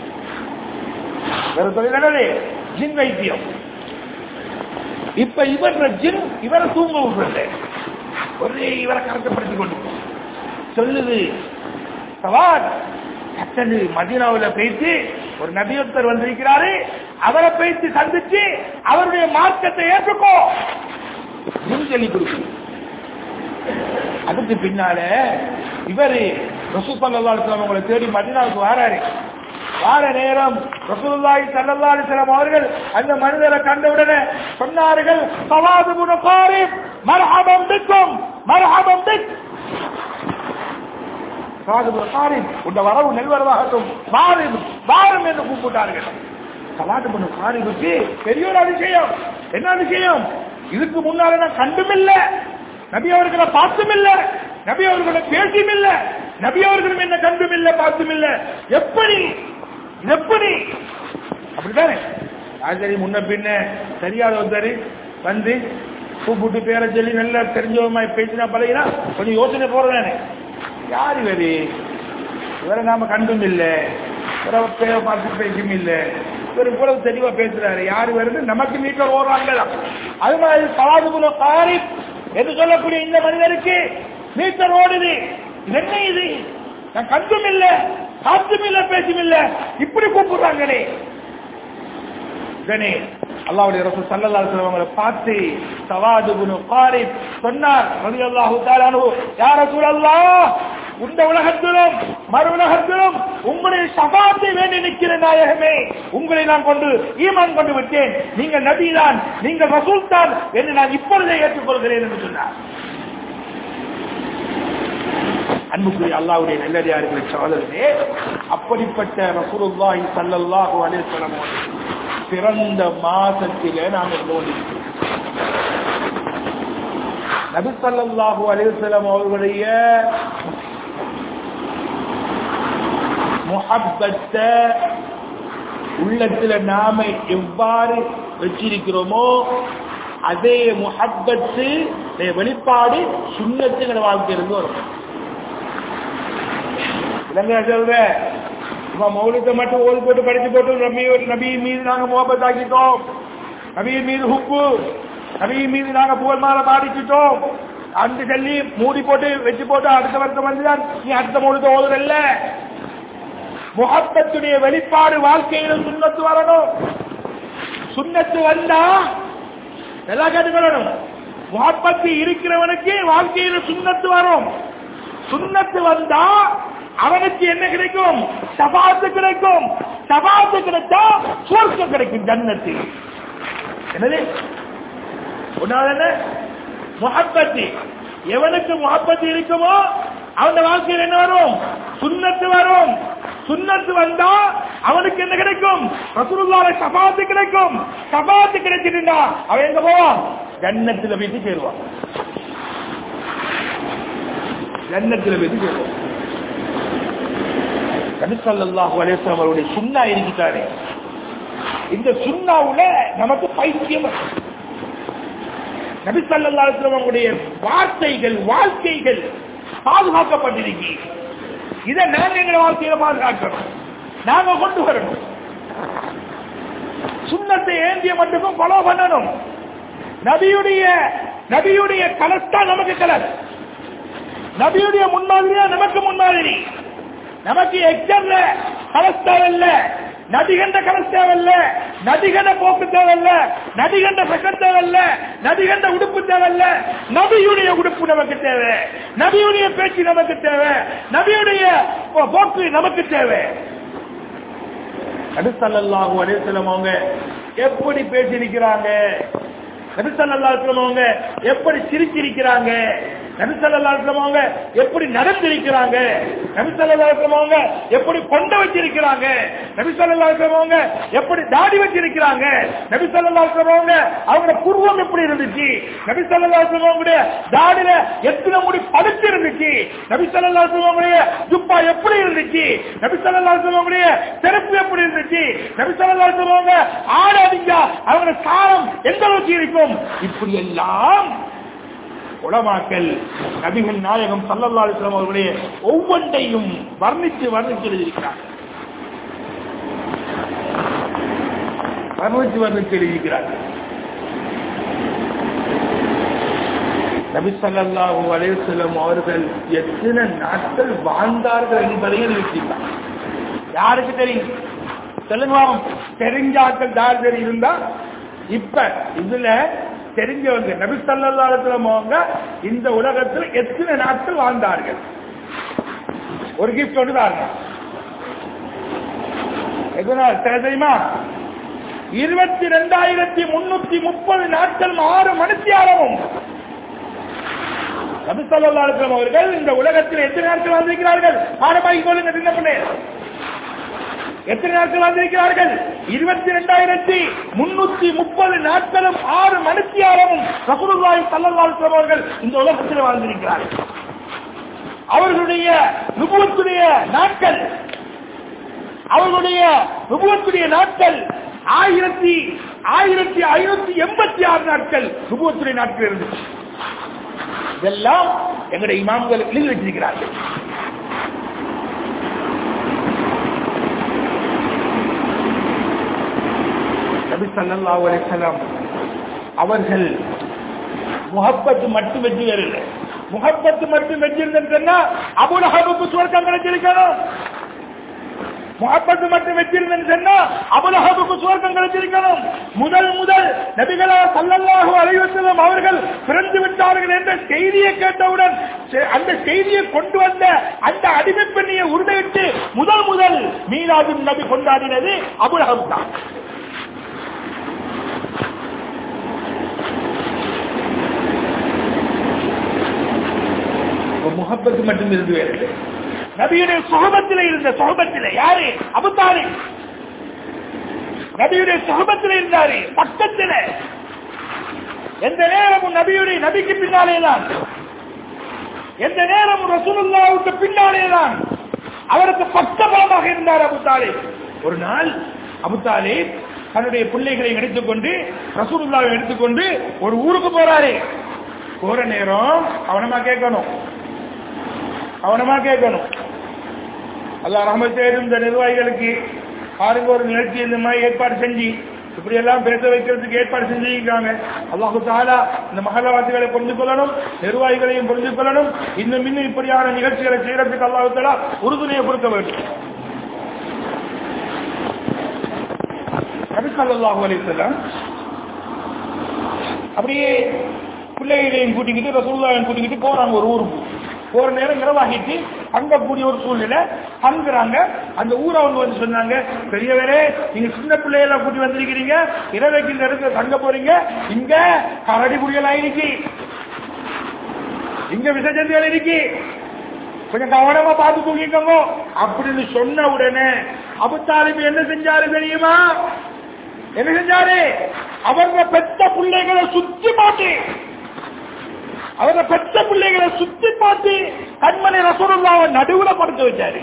இவரது தொழில் என்னது ஜின் வைத்தியம் இப்ப இவர் ஜின் இவரை தூங்க விடுறது ஒரே இவரை கரட்டப்படுத்தி கொண்டு சொல்லுது சவால் டக்குனு மதீனாவுல பேசி ஒரு நபியொருத்தர் வந்திருக்கிறாரு அவரை பேசி சந்திச்சு அவருடைய மார்க்கத்தை ஏற்றுக்கோ ஜின் சொல்லி கொடுக்கும் அதுக்கு பின்னால இவரு ரசூசல்லாஸ்லாம் உங்களை தேடி மதினாவுக்கு வாராரு வார நேரம் ரசூலுல்லாஹி ஸல்லல்லாஹு அலைஹி வஸல்லம் அவர்கள் அந்த மனிதரை கண்டவுடனே சொன்னார்கள் சவாது புன காரிப் மர்ஹபம் பிக்கும் மர்ஹபம் பிக் சவாது புன காரிப் உண்ட வரவு நெல்வரவாகட்டும் வாரும் வாரும் என்று கூப்பிட்டார்கள் சவாது புன காரிபுக்கு பெரிய ஒரு அதிசயம் என்ன அதிசயம் இதுக்கு முன்னால நான் கண்டும் இல்லை நபி அவர்களை பார்த்தும் இல்ல நபி அவர்களை பேசியும் இல்ல நபி அவர்களும் என்ன கண்டும் இல்ல பார்த்தும் இல்ல எப்படி இது எப்படி அப்படித்தானே சரி முன்ன பின்ன தெரியாத ஒருத்தர் வந்து கூப்பிட்டு பேரை சொல்லி நல்லா தெரிஞ்சவமா பேசினா பழகினா கொஞ்சம் யோசனை போறதானே யார் இவரு இவரை நாம கண்டும் இல்ல இவரை பேரை பார்த்து பேசியும் இல்ல இவர் இவ்வளவு தெளிவா பேசுறாரு யாரு வருது நமக்கு மீட்டர் ஓடுறாங்களா அது மாதிரி சவாதுகுல காரி என்று சொல்லக்கூடிய இந்த மனிதருக்கு மீட்டர் ஓடுது இது என்ன இது நான் கண்டும் இல்ல காத்தும் இல்ல பேச்சும் இல்ல இப்படி கூப்பிடுறாங்களே உடனே அல்லாவுடைய ரசூல் ஸல்லல்லாஹு அலைஹி வஸல்லம் அவங்களை பார்த்து சவாது இப்னு காரிப் சொன்னார் ரலியல்லாஹு தஆலா அன்ஹு யா ரசூலல்லாஹ் இந்த உலகத்திலும் மறு உலகத்திலும் உங்களுடைய சபாத்தை வேண்டி நிற்கிற நாயகமே உங்களை நான் கொண்டு ஈமான் கொண்டு விட்டேன் நீங்கள் நபிதான் நீங்கள் ரசூல் தான் என்று நான் இப்பொழுதே ஏற்றுக்கொள்கிறேன் என்று சொன்னார் அன்புக்குரிய அல்லாவுடைய நல்லடியார்களை சோதரே அப்படிப்பட்ட ரசூலுல்லாஹி ஸல்லல்லாஹு அலைஹி வஸல்லம் பிறந்த மாசத்திலே நாம் இருந்து கொண்டிருக்கிறோம் நபி ஸல்லல்லாஹு அலைஹி வஸல்லம் அவர்களுடைய முஹப்பத்தை உள்ளத்துல நாம எவ்வாறு வச்சிருக்கிறோமோ அதே முஹப்பத்து வெளிப்பாடு சுண்ணத்துங்கிற வாழ்க்கையிலிருந்து வரும் இல்லைங்க சொல்ற இப்ப மௌலித்தை மட்டும் ஓது போட்டு படிச்சு போட்டு நபி நபி மீது நாங்க முகப்பத் ஆக்கிட்டோம் நபி மீது ஹுப்பு நபி மீது நாங்க புகழ் மாலை பாடிச்சிட்டோம் அந்த சொல்லி மூடி போட்டு வச்சு போட்டு அடுத்த வருஷம் வந்துதான் நீ அடுத்த மௌலித்தை ஓதுறல்ல முகப்பத்துடைய வெளிப்பாடு வாழ்க்கையில சுண்ணத்து வரணும் சுண்ணத்து வந்தா எல்லாம் கேட்டுக்கொள்ளணும் முகப்பத்து இருக்கிறவனுக்கு வாழ்க்கையில சுண்ணத்து வரும் சுண்ணத்து வந்தா அவனுக்கு என்ன கிடைக்கும் சபாத்து கிடைக்கும் சபாத்து கிடைத்தா சுவர்க்கம் கிடைக்கும் ஜன்னத்து என்னது ஒன்னாவது என்ன முகப்பத்தி எவனுக்கு முகப்பத்தி இருக்குமோ அவன் வாழ்க்கையில் என்ன வரும் சுண்ணத்து வரும் சுண்ணத்து வந்தா அவனுக்கு என்ன கிடைக்கும் ரசூலுல்லாஹி சபாத்து கிடைக்கும் சபாத்து கிடைச்சிட்டுண்டா அவன் எங்க போவான் ஜன்னத்துல போயிட்டு சேருவான் ஜன்னத்துல போயிட்டு சேருவான் நபிசல்லாஹு அலேஸ்லாம் அவருடைய சுண்ணா இருக்கிறாரே இந்த சுண்ணாவுல நமக்கு பைத்தியம் நபிசல்லா அலுவலம் அவங்களுடைய வார்த்தைகள் வாழ்க்கைகள் பாதுகாக்கப்பட்டிருக்கு இதை நாங்க எங்க வாழ்க்கையில பாதுகாக்கணும் நாங்க கொண்டு வரணும் சுண்ணத்தை ஏந்திய மட்டுக்கும் ஃபாலோ பண்ணணும் நபியுடைய நபியுடைய கலஸ்தா நமக்கு கலர் நபியுடைய முன்மாதிரியா நமக்கு முன்மாதிரி நமக்கு எக்ஸாம்ல கலஸ் தேவையில்ல நதிகண்ட கலஸ் தேவையில்ல நதிகண்ட போக்கு தேவையில்ல நதிகண்ட பெக்கர் தேவையில்ல நதிகண்ட உடுப்பு தேவையில்ல நபியுடைய உடுப்பு நமக்கு தேவை நபியுடைய பேச்சு நமக்கு தேவை நபியுடைய போக்கு நமக்கு தேவை நபிசல்லாஹு அலிசல்லம் அவங்க எப்படி பேசியிருக்கிறாங்க நபிசல்லாஸ்லம் அவங்க எப்படி சிரிச்சிருக்கிறாங்க நபிசல்லாஸ்லம் அவங்க எப்படி நடந்திருக்கிறாங்க நபிசல்லாஸ்லம் அவங்க எப்படி கொண்ட வச்சிருக்கிறாங்க நபிசல்லாஸ்லம் அவங்க எப்படி தாடி வச்சிருக்கிறாங்க நபிசல்லாஸ்லம் அவங்க அவங்க புருவம் எப்படி இருந்துச்சு நபிசல்லாஸ்லம் அவங்களுடைய தாடியில எத்தனை முடி படுத்து இருந்துச்சு நபிசல்லாஸ்லம் அவங்களுடைய துப்பா எப்படி இருந்துச்சு நபிசல்லாஸ்லம் அவங்களுடைய செருப்பு எப்படி இருந்துச்சு நபிசல்லாஸ்லம் அவங்க ஆடாதீங்க அவங்க சாரம் எந்த அளவுக்கு இருக்கும் இப்படி எல்லாம் உலமாக்கல் நபிகள் நாயகம் சல்லல்லா அலிஸ்லாம் அவர்களுடைய ஒவ்வொன்றையும் வர்ணித்து வர்ணித்து எழுதியிருக்கிறார் வர்ணித்து வர்ணித்து எழுதியிருக்கிறார் நபி சல்லாஹூ அலேசல்லம் அவர்கள் எத்தனை நாட்கள் வாழ்ந்தார்கள் என்பதையும் எழுதியிருக்கிறார் யாருக்கு தெரியும் சொல்லுங்க தெரிஞ்சாக்கள் யார் தெரியுந்தா இப்ப இதுல தெரிஞ்சவங்க நபி சல்லாத்துல இந்த உலகத்தில் எத்தனை நாட்கள் வாழ்ந்தார்கள் ஒரு கிஃப்ட் ஒன்று தாங்க எதனால் தெரியுமா இருபத்தி ரெண்டாயிரத்தி முன்னூத்தி முப்பது நாட்கள் ஆறு மணித்தியாலமும் நபி சொல்லா அவர்கள் இந்த உலகத்தில் எத்தனை நாட்கள் வாழ்ந்திருக்கிறார்கள் பாடமாகி கொள்ளுங்க சின்ன பண்ணு எத்தனை நாட்கள் வந்திருக்கிறார்கள் இருபத்தி இரண்டாயிரத்தி முன்னூத்தி முப்பது நாட்களும் ஆறு மணித்தியாரமும் ரசூலுல்லாஹி ஸல்லல்லாஹு அலைஹி அவர்கள் இந்த உலகத்தில் வாழ்ந்திருக்கிறார்கள் அவர்களுடைய நுபுவத்துடைய நாட்கள் அவர்களுடைய நுபுவத்துடைய நாட்கள் ஆயிரத்தி ஆயிரத்தி ஐநூத்தி எண்பத்தி ஆறு நாட்கள் நுபுவத்துடைய நாட்கள் இருந்துச்சு இதெல்லாம் எங்களுடைய இமாம்கள் எழுதி வச்சிருக்கிறார்கள் நபி ஸல்லல்லாஹு அலைஹி வஸல்லம் அவர்கள் முஹப்பத் மட்டும் வெற்றி வரல முகப்பத்து மட்டும் வச்சிருந்தேன்னு சொன்னா அபுலஹபுக்கு சுவர்க்கம் கிடைச்சிருக்கணும் முகப்பத்து மட்டும் வச்சிருந்தேன்னு சொன்னா அபுலஹபுக்கு சுவர்க்கம் கிடைச்சிருக்கணும் முதல் முதல் நபிகளா சல்லல்லாஹு அலைஹி வஸல்லம் அவர்கள் பிறந்து விட்டார்கள் என்ற செய்தியை கேட்டவுடன் செ- அந்த செய்தியை கொண்டு வந்த அந்த அடிமை பெண்ணியை உருளையிட்டு முதல் முதல் மீனாது நபி கொண்டாடினது அபுலஹப் தான் இப்ப முகப்பத்து மட்டும் இருந்து வேறு நபியுடைய சுகபத்தில இருந்த சுகபத்தில யாரு அபுத்தாரி நபியுடைய சுகபத்தில இருந்தாரு பக்கத்துல எந்த நேரமும் நபியுடைய நபிக்கு பின்னாலே தான் எந்த நேரமும் ரசூலுல்லாவுக்கு பின்னாலே தான் அவருக்கு பக்கபலமாக இருந்தார் அபுத்தாலே ஒரு நாள் அபுத்தாலே தன்னுடைய பிள்ளைகளை எடுத்துக்கொண்டு ரசூலுல்லாவை எடுத்துக்கொண்டு ஒரு ஊருக்கு போறாரு போற நேரம் கவனமா கேட்கணும் கவனமா கேட்கணும் அல்லாஹ் ரஹமத் செய்யும் இந்த நிர்வாகிகளுக்கு பாருங்க ஒரு நிகழ்ச்சி இந்த மாதிரி ஏற்பாடு செஞ்சு இப்படி எல்லாம் பேச வைக்கிறதுக்கு ஏற்பாடு செஞ்சிருக்காங்க அல்லாஹு தாலா இந்த மகளவாசிகளை புரிந்து கொள்ளணும் நிர்வாகிகளையும் புரிந்து கொள்ளணும் இன்னும் இன்னும் இப்படியான நிகழ்ச்சிகளை செய்யறதுக்கு அல்லாஹு தாலா உறுதுணையை கொடுக்க வேண்டும் நபி ஸல்லல்லாஹு அலைஹி வஸல்லம் அப்படியே பிள்ளைகளையும் கூட்டிக்கிட்டு ரசூலுல்லாவையும் கூட்டிக்கிட்டு போறாங்க ஒரு ஊருக்கு போற நேரம் இரவாகிட்டு தங்கக்கூடிய ஒரு சூழ்நிலை தங்குறாங்க அந்த ஊரை அவங்க வந்து சொன்னாங்க பெரியவரே நீங்க சின்ன பிள்ளையெல்லாம் கூட்டி வந்திருக்கிறீங்க இரவைக்கு இந்த இடத்துல தங்க போறீங்க இங்க கரடி புடியெல்லாம் இருக்கு இங்க விசஜந்திகள் இருக்கு கொஞ்சம் கவனமா பார்த்து தூங்கிக்கோங்க அப்படின்னு சொன்ன உடனே அபுத்தாலிபு என்ன செஞ்சாரு தெரியுமா என்ன செஞ்சாரு அவங்க பெத்த பிள்ளைகளை சுத்தி மாட்டி அவங்க பெத்த பிள்ளைகளை சுத்தி பார்த்து கண்மணி ரசூலுல்லாவை நடுவுல படுக்க வச்சாரு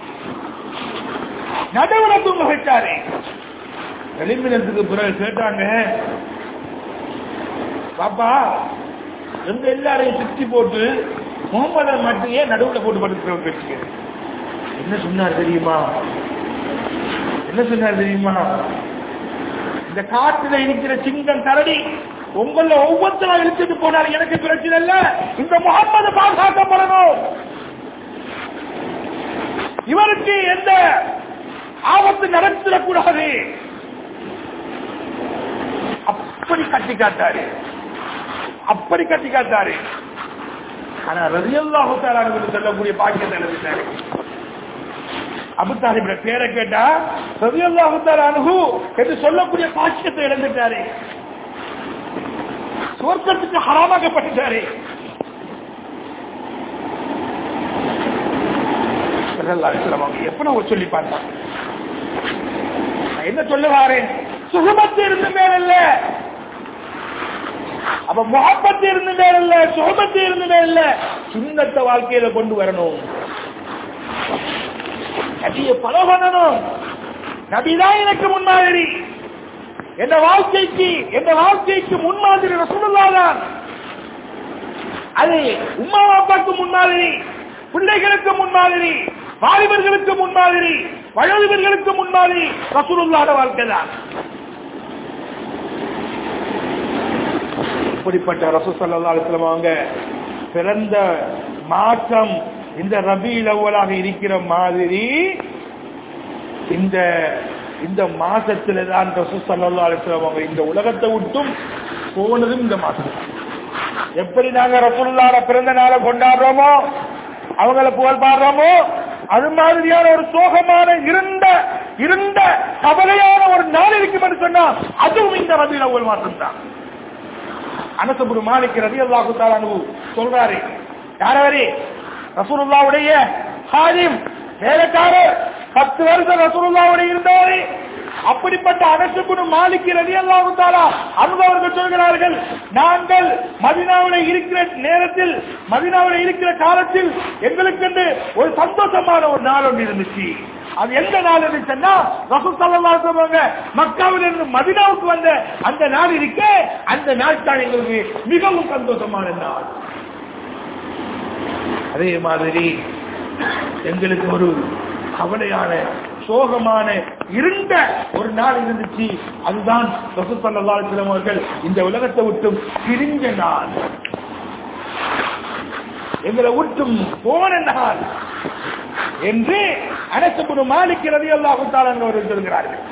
நடுவுல தூங்க வச்சாரு எலிமினத்துக்கு பிறகு கேட்டாங்க பாப்பா எங்க எல்லாரையும் சுத்தி போட்டு முகமதை மட்டும் ஏன் நடுவுல போட்டு படுத்து வச்சுக்க என்ன சொன்னார் தெரியுமா என்ன சொன்னார் தெரியுமா இந்த காட்டுல இருக்கிற சிங்கம் கரடி உங்கள ஒவ்வொருத்தரா இழுத்துட்டு போனார் எனக்கு பிரச்சனை இல்ல இந்த முகம்மது பாதுகாக்கப்படணும் இவருக்கு எந்த ஆபத்து நடத்திடக்கூடாது அப்படி கட்டி காட்டாரு அப்படி கட்டி காட்டாரு ஆனா ரதியல்லாஹு தஆலா சொல்லக்கூடிய பாக்கியத்தை எழுதிட்டாரு அபுத்தாலிபுடைய பேரை கேட்டா ரதியல்லாஹு தஆலா அன்ஹு என்று சொல்லக்கூடிய பாக்கியத்தை இழந்துட்டாரு சுவர்க்கத்துக்கு ஹராமாக்கப்பட்டுட்டாரு ஸல்லல்லாஹு அலைஹி வஸல்லம் அவங்க எவ்வளவு சொல்லி பார்த்தாங்க நான் என்ன சொல்லுவாரு சுகமத்து இருந்து மேல அப்ப முகப்பத்து இருந்து மேல சுகமத்து இருந்து மேல சுண்ணத்தை வாழ்க்கையில கொண்டு வரணும் நபியை பல பண்ணணும் நபிதான் எனக்கு முன்மாதிரி எந்த வாழ்க்கைக்கு எந்த வாழ்க்கைக்கு முன்மாதிரி ரசூலுல்லாதான் அது உம்மா அப்பாக்கு முன்மாதிரி பிள்ளைகளுக்கு முன்மாதிரி வாலிபர்களுக்கு முன்மாதிரி வயோதிபர்களுக்கு முன்மாதிரி ரசூலுல்லாத வாழ்க்கை தான் இப்படிப்பட்ட ரசூல் ஸல்லல்லாஹு அலைஹி வஸல்லம் அவங்க பிறந்த மாற்றம் இந்த ரபியுல் அவ்வலாக இருக்கிற மாதிரி இந்த இந்த மாசத்துல தான் ரசூல் ஸல்லல்லாஹு அலைஹி வஸல்லம் அவங்க இந்த உலகத்தை விட்டும் போனதும் இந்த மாசம் எப்படி நாங்க ரசூலுல்லாஹ்ட பிறந்த நாளை கொண்டாடுறோமோ அவங்கள புகழ் பாடுறோமோ அது மாதிரியான ஒரு சோகமான இருண்ட இருண்ட கவலையான ஒரு நாள் இருக்கும் என்று சொன்னா அதுவும் இந்த ரபியுல் அவ்வல் மாற்றம் தான் அனசபுரு மாலிக் ரவி அல்லாஹு தாலானு சொல்றாரு யாரவரே ரசூலுல்லாவுடைய ஹாஜிம் வேலைக்காரர் பத்து வருஷம் ரசூலுல்லாவுடைய இருந்தாரு அப்படிப்பட்ட அனசுபுரு மாலிக் ரவி அல்லாஹு தாலா அனுபவர்கள் சொல்கிறார்கள் நாங்கள் மதினாவில் இருக்கிற நேரத்தில் மதினாவில் இருக்கிற காலத்தில் எங்களுக்கென்று ஒரு சந்தோஷமான ஒரு நாள் ஒன்று இருந்துச்சு அது எந்த நாள் இருந்துச்சுன்னா ரசூல் ஸல்லல்லாஹு அலைஹி வஸல்லம் மக்காவில் இருந்து மதீனாவுக்கு வந்த அந்த நாள் இருக்கே அந்த நாள் தான் எங்களுக்கு மிகவும் சந்தோஷமான நாள் அதே மாதிரி எங்களுக்கு ஒரு கவலையான சோகமான இருண்ட ஒரு நாள் இருந்துச்சு அதுதான் ரசூல் ஸல்லல்லாஹு அலைஹி வஸல்லம் அவர்கள் இந்த உலகத்தை விட்டும் பிரிஞ்ச நாள் எங்களை விட்டும் போனால் என்று அனசபுடு மாலிக் ரவி அல்லாஹு அவர்கள் சொல்கிறார்கள்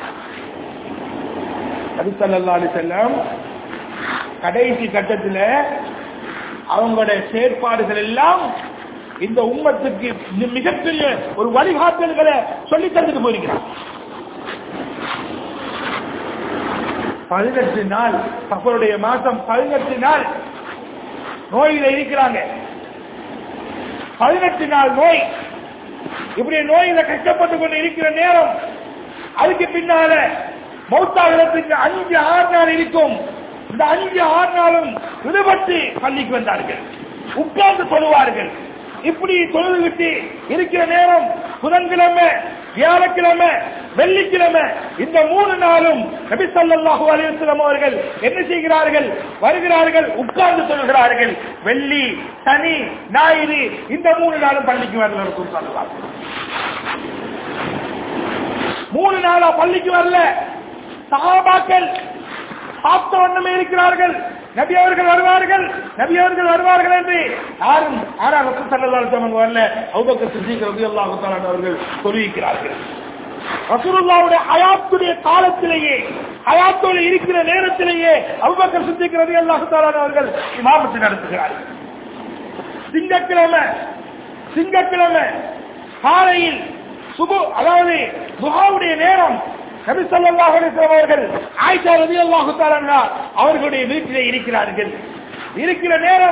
நபிசல்லா செல்லம் கடைசி கட்டத்தில் அவங்களுடைய செயற்பாடுகள் எல்லாம் இந்த உம்மத்துக்கு மிகப்பெரிய ஒரு வழிகாட்டல்களை சொல்லி தந்துட்டு போயிருக்கிறார் பதினெட்டு நாள் சஃபருடைய மாசம் பதினெட்டு நாள் நோயில இருக்கிறாங்க பதினெட்டு நாள் நோய் இப்படி நோயில கஷ்டப்பட்டு கொண்டு இருக்கிற நேரம் அதுக்கு பின்னால மௌத்தாகிறதுக்கு அஞ்சு ஆறு நாள் இருக்கும் இந்த அஞ்சு ஆறு நாளும் விடுபட்டு பள்ளிக்கு வந்தார்கள் உட்கார்ந்து சொல்லுவார்கள் இப்படி தொழுது விட்டு இருக்கிற நேரம் புதன்கிழமை வியாழக்கிழமை வெள்ளிக்கிழமை இந்த மூணு நாளும் நபி ஸல்லல்லாஹு அலைஹி வஸல்லம் அவர்கள் என்ன செய்கிறார்கள் வருகிறார்கள் உட்கார்ந்து சொல்கிறார்கள் வெள்ளி சனி ஞாயிறு இந்த மூணு நாளும் பள்ளிக்கு வரல ரசூல் ஸல்லல்லாஹு அலைஹி வஸல்லம். மூணு நாளா பள்ளிக்கு வரல சஹாபாக்கள் சாப்பிட்ட வண்ணமே இருக்கிறார்கள் நபி அவர்கள் வருவார்கள் நபி அவர்கள் வருவார்கள் என்று யாரும் ஆனா ரசூல் ஸல்லல்லாஹு அலைஹி வஸல்லம் வரல அபூபக்கர் சித்திக் ரலியல்லாஹு தஆலா அவர்கள் சொல்லியிருக்கிறார்கள் ரசூலுல்லாவுடைய ஹயாத்துடைய காலத்திலேயே ஹயாத்தோடு இருக்கிற நேரத்திலேயே அபூபக்கர் சித்திக் ரலியல்லாஹு தஆலா அவர்கள் இமாமத்தை நடத்துகிறார்கள் திங்கட்கிழமை திங்கட்கிழமை காலையில் சுபு அதாவது துஹாவுடைய நேரம் நபி ஸல்லல்லாஹு அலைஹி வஸல்லம் அவர்கள் ஆயிஷா ரலியல்லாஹு தஆலா அவர்களுடைய வீட்டிலே இருக்கிறார்கள் இருக்கிற நேரம்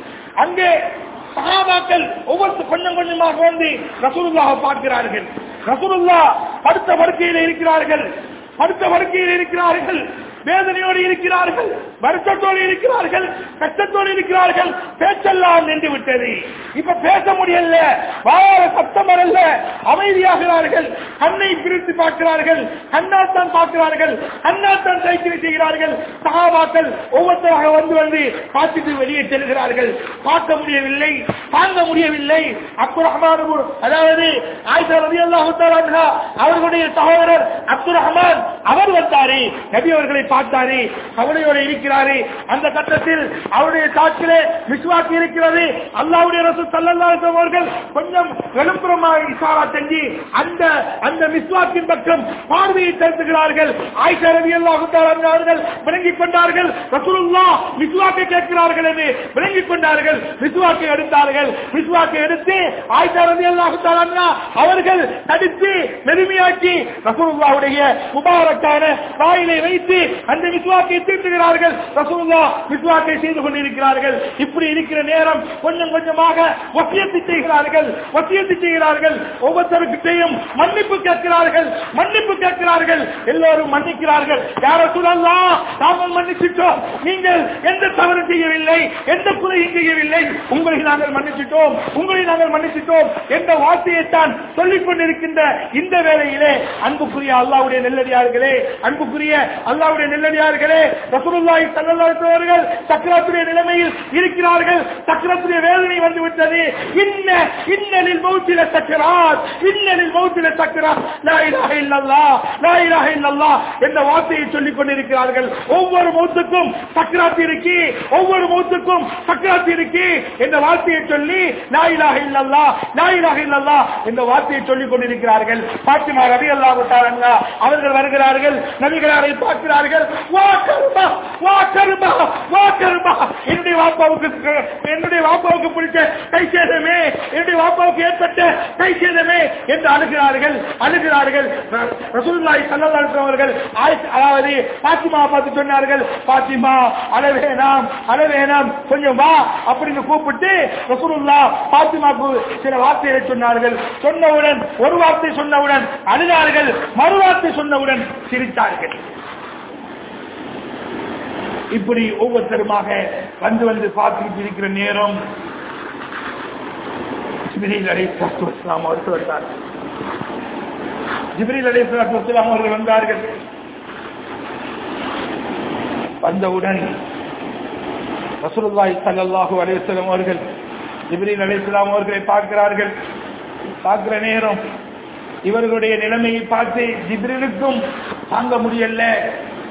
அங்கே சஹாபாக்கள் ஒவ்வொரு கொஞ்சம் கொஞ்சமாக வந்து ரசூலுல்லாஹை பார்க்கிறார்கள் ரசூலுல்லா படுத்த படுக்கையில் இருக்கிறார்கள் படுத்த படுக்கையில் இருக்கிறார்கள் வேதனையோடு இருக்கிறார்கள் வருத்தத்தோடு இருக்கிறார்கள் கஷ்டத்தோடு இருக்கிறார்கள் பேச்செல்லாம் நின்று விட்டது இப்ப பேச முடியல வார சத்தம் வரல அமைதியாகிறார்கள் கண்ணை பிரித்து பார்க்கிறார்கள் கண்ணாத்தான் பார்க்கிறார்கள் கண்ணாத்தான் கைக்கிரி செய்கிறார்கள் சகாபாக்கள் ஒவ்வொருத்தராக வந்து வந்து பார்த்துட்டு வெளியே செல்கிறார்கள் பார்க்க முடியவில்லை தாங்க முடியவில்லை அப்துல் ரஹ்மான் அதாவது ஆயிஷா ரதி அல்லாஹு அவர்களுடைய சகோதரர் அப்துல் ரஹ்மான் அவர் வந்தாரு நபி அவர்களை பார்த்தாரு கவலையோடு இருக்கிறாரு அந்த கட்டத்தில் அவருடைய சாட்சியிலே விஸ்வாக்கு இருக்கிறது அல்லாவுடைய ரசூல் ஸல்லல்லாஹு அலைஹி வஸல்லம் அவர்கள் கொஞ்சம் வெளிப்புறமாக இஷாரா செஞ்சு அந்த அந்த மிஸ்வாக்கின் பக்கம் பார்வையை செலுத்துகிறார்கள் ஆயிஷா ரலியல்லாஹு தஆலா அவர்கள் விளங்கிக் கொண்டார்கள் ரசூலுல்லாஹ் மிஸ்வாக்கை கேட்கிறார்கள் என்று விளங்கிக் கொண்டார்கள் மிஸ்வாக்கை எடுத்தார்கள் மிஸ்வாக்கை எடுத்து ஆயிஷா ரலியல்லாஹு தஆலா அவர்கள் தடுத்து மெதுமையாக்கி ரசூலுல்லாஹ்வுடைய முபாரக்கான வாயிலை வைத்து அந்த மிஸ்வாக்கை தீட்டுகிறார்கள் ரசூலுல்லாஹ் மிஸ்வாக்கை செய்து கொண்டிருக்கிறார்கள் இப்படி இருக்கிற நேரம் கொஞ்சம் கொஞ்சமாக வசியத்து செய்கிறார்கள் வசியத்து செய்கிறார்கள் ஒவ்வொருத்தருக்கிட்டையும் மன்னிப்பு கேட்கிறார்கள் மன்னிப்பு கேட்கிறார்கள் எல்லோரும் மன்னிக்கிறார்கள் யார சொல்லலாம் நாங்கள் மன்னிச்சிட்டோம் நீங்கள் எந்த தவறு செய்யவில்லை எந்த குறையும் செய்யவில்லை உங்களை நாங்கள் மன்னிச்சிட்டோம் உங்களை நாங்கள் மன்னிச்சிட்டோம் என்ற வார்த்தையைத்தான் சொல்லிக் கொண்டிருக்கின்ற இந்த வேளையிலே அன்புக்குரிய அல்லாவுடைய நெல்லடியார்களே அன்புக்குரிய அல்லாவுடைய நெல்லடியார்களே ரசூலுல்லாஹி ஸல்லல்லாஹு அலைஹி அவர்கள் சக்கரத்துடைய நிலைமையில் இருக்கிறார்கள் சக்கரத்துடைய வேதனை வந்து விட்டது இன்ன இன்னலில் மௌத்தில சக்கராத் இன்னலில் மௌத்தில சக்கராத் லா இலாஹ இல்லல்லாஹ் லா இலாஹ இல்லல்லாஹ் என்ற வார்த்தையை சொல்லிக் கொண்டிருக்கிறார்கள் ஒவ்வொரு மௌத்துக்கும் சக்கராத் இருக்கு ஒவ்வொரு மௌத்துக்கும் சக்கராத் இருக்கு என்ற வார்த்தையை சொல்லி லா இலாஹ இல்லல்லாஹ் லா இலாஹ இல்லல்லாஹ் என்ற வார்த்தையை சொல்லிக் கொண்டிருக்கிறார்கள் பாத்திமா ரலியல்லாஹு தஆலா அவர்கள் வருகிறார்கள் நபிகளாரை பார்க்கிறார்கள் வா கர்மா வா கர்மா வா கர்மா என்னுடைய வாப்பாவுக்கு என்னுடைய வாப்பாவுக்கு பிடிச்ச கை சேதமே என்னுடைய வாப்பாவுக்கு ஏற்பட்ட கை சேதமே என்று அழுகிறார்கள் அழுகிறார்கள் ரசூலுல்லாஹி ஸல்லல்லாஹு அலைஹி அவர்கள் ஆயிஷா- அதாவது பாத்திமா பார்த்து சொன்னார்கள் பாத்திமா அழவேனாம் அழவேனாம் கொஞ்சம் வா அப்படின்னு கூப்பிட்டு ரசூலுல்லாஹ் பாத்திமாக்கு சில வார்த்தைகளை சொன்னார்கள் சொன்னவுடன் ஒரு வார்த்தை சொன்னவுடன் அழுதார்கள் மறு வார்த்தை சொன்னவுடன் சிரித்தார்கள் இப்படி ஒவ்வொருத்தருமாக வந்து வந்து பார்த்துக்கிட்டு இருக்கிற நேரம் ஜிப்ரீல் அலைஹிஸ்ஸலாத்து வஸ்ஸலாம் அவர்கள் வந்தார் ஜிப்ரீல் அலைஹிஸ்ஸலாத்து வஸ்ஸலாம் அவர்கள் வந்தார்கள் வந்தவுடன் ரசூலுல்லாஹி ஸல்லல்லாஹு அலைஹி வஸல்லம் அவர்கள் ஜிப்ரீல் அலைஹிஸ்ஸலாம் அவர்களை பார்க்கிறார்கள் பார்க்கிற நேரம் இவர்களுடைய நிலைமையை பார்த்து ஜிப்ரீலுக்கும் தாங்க முடியல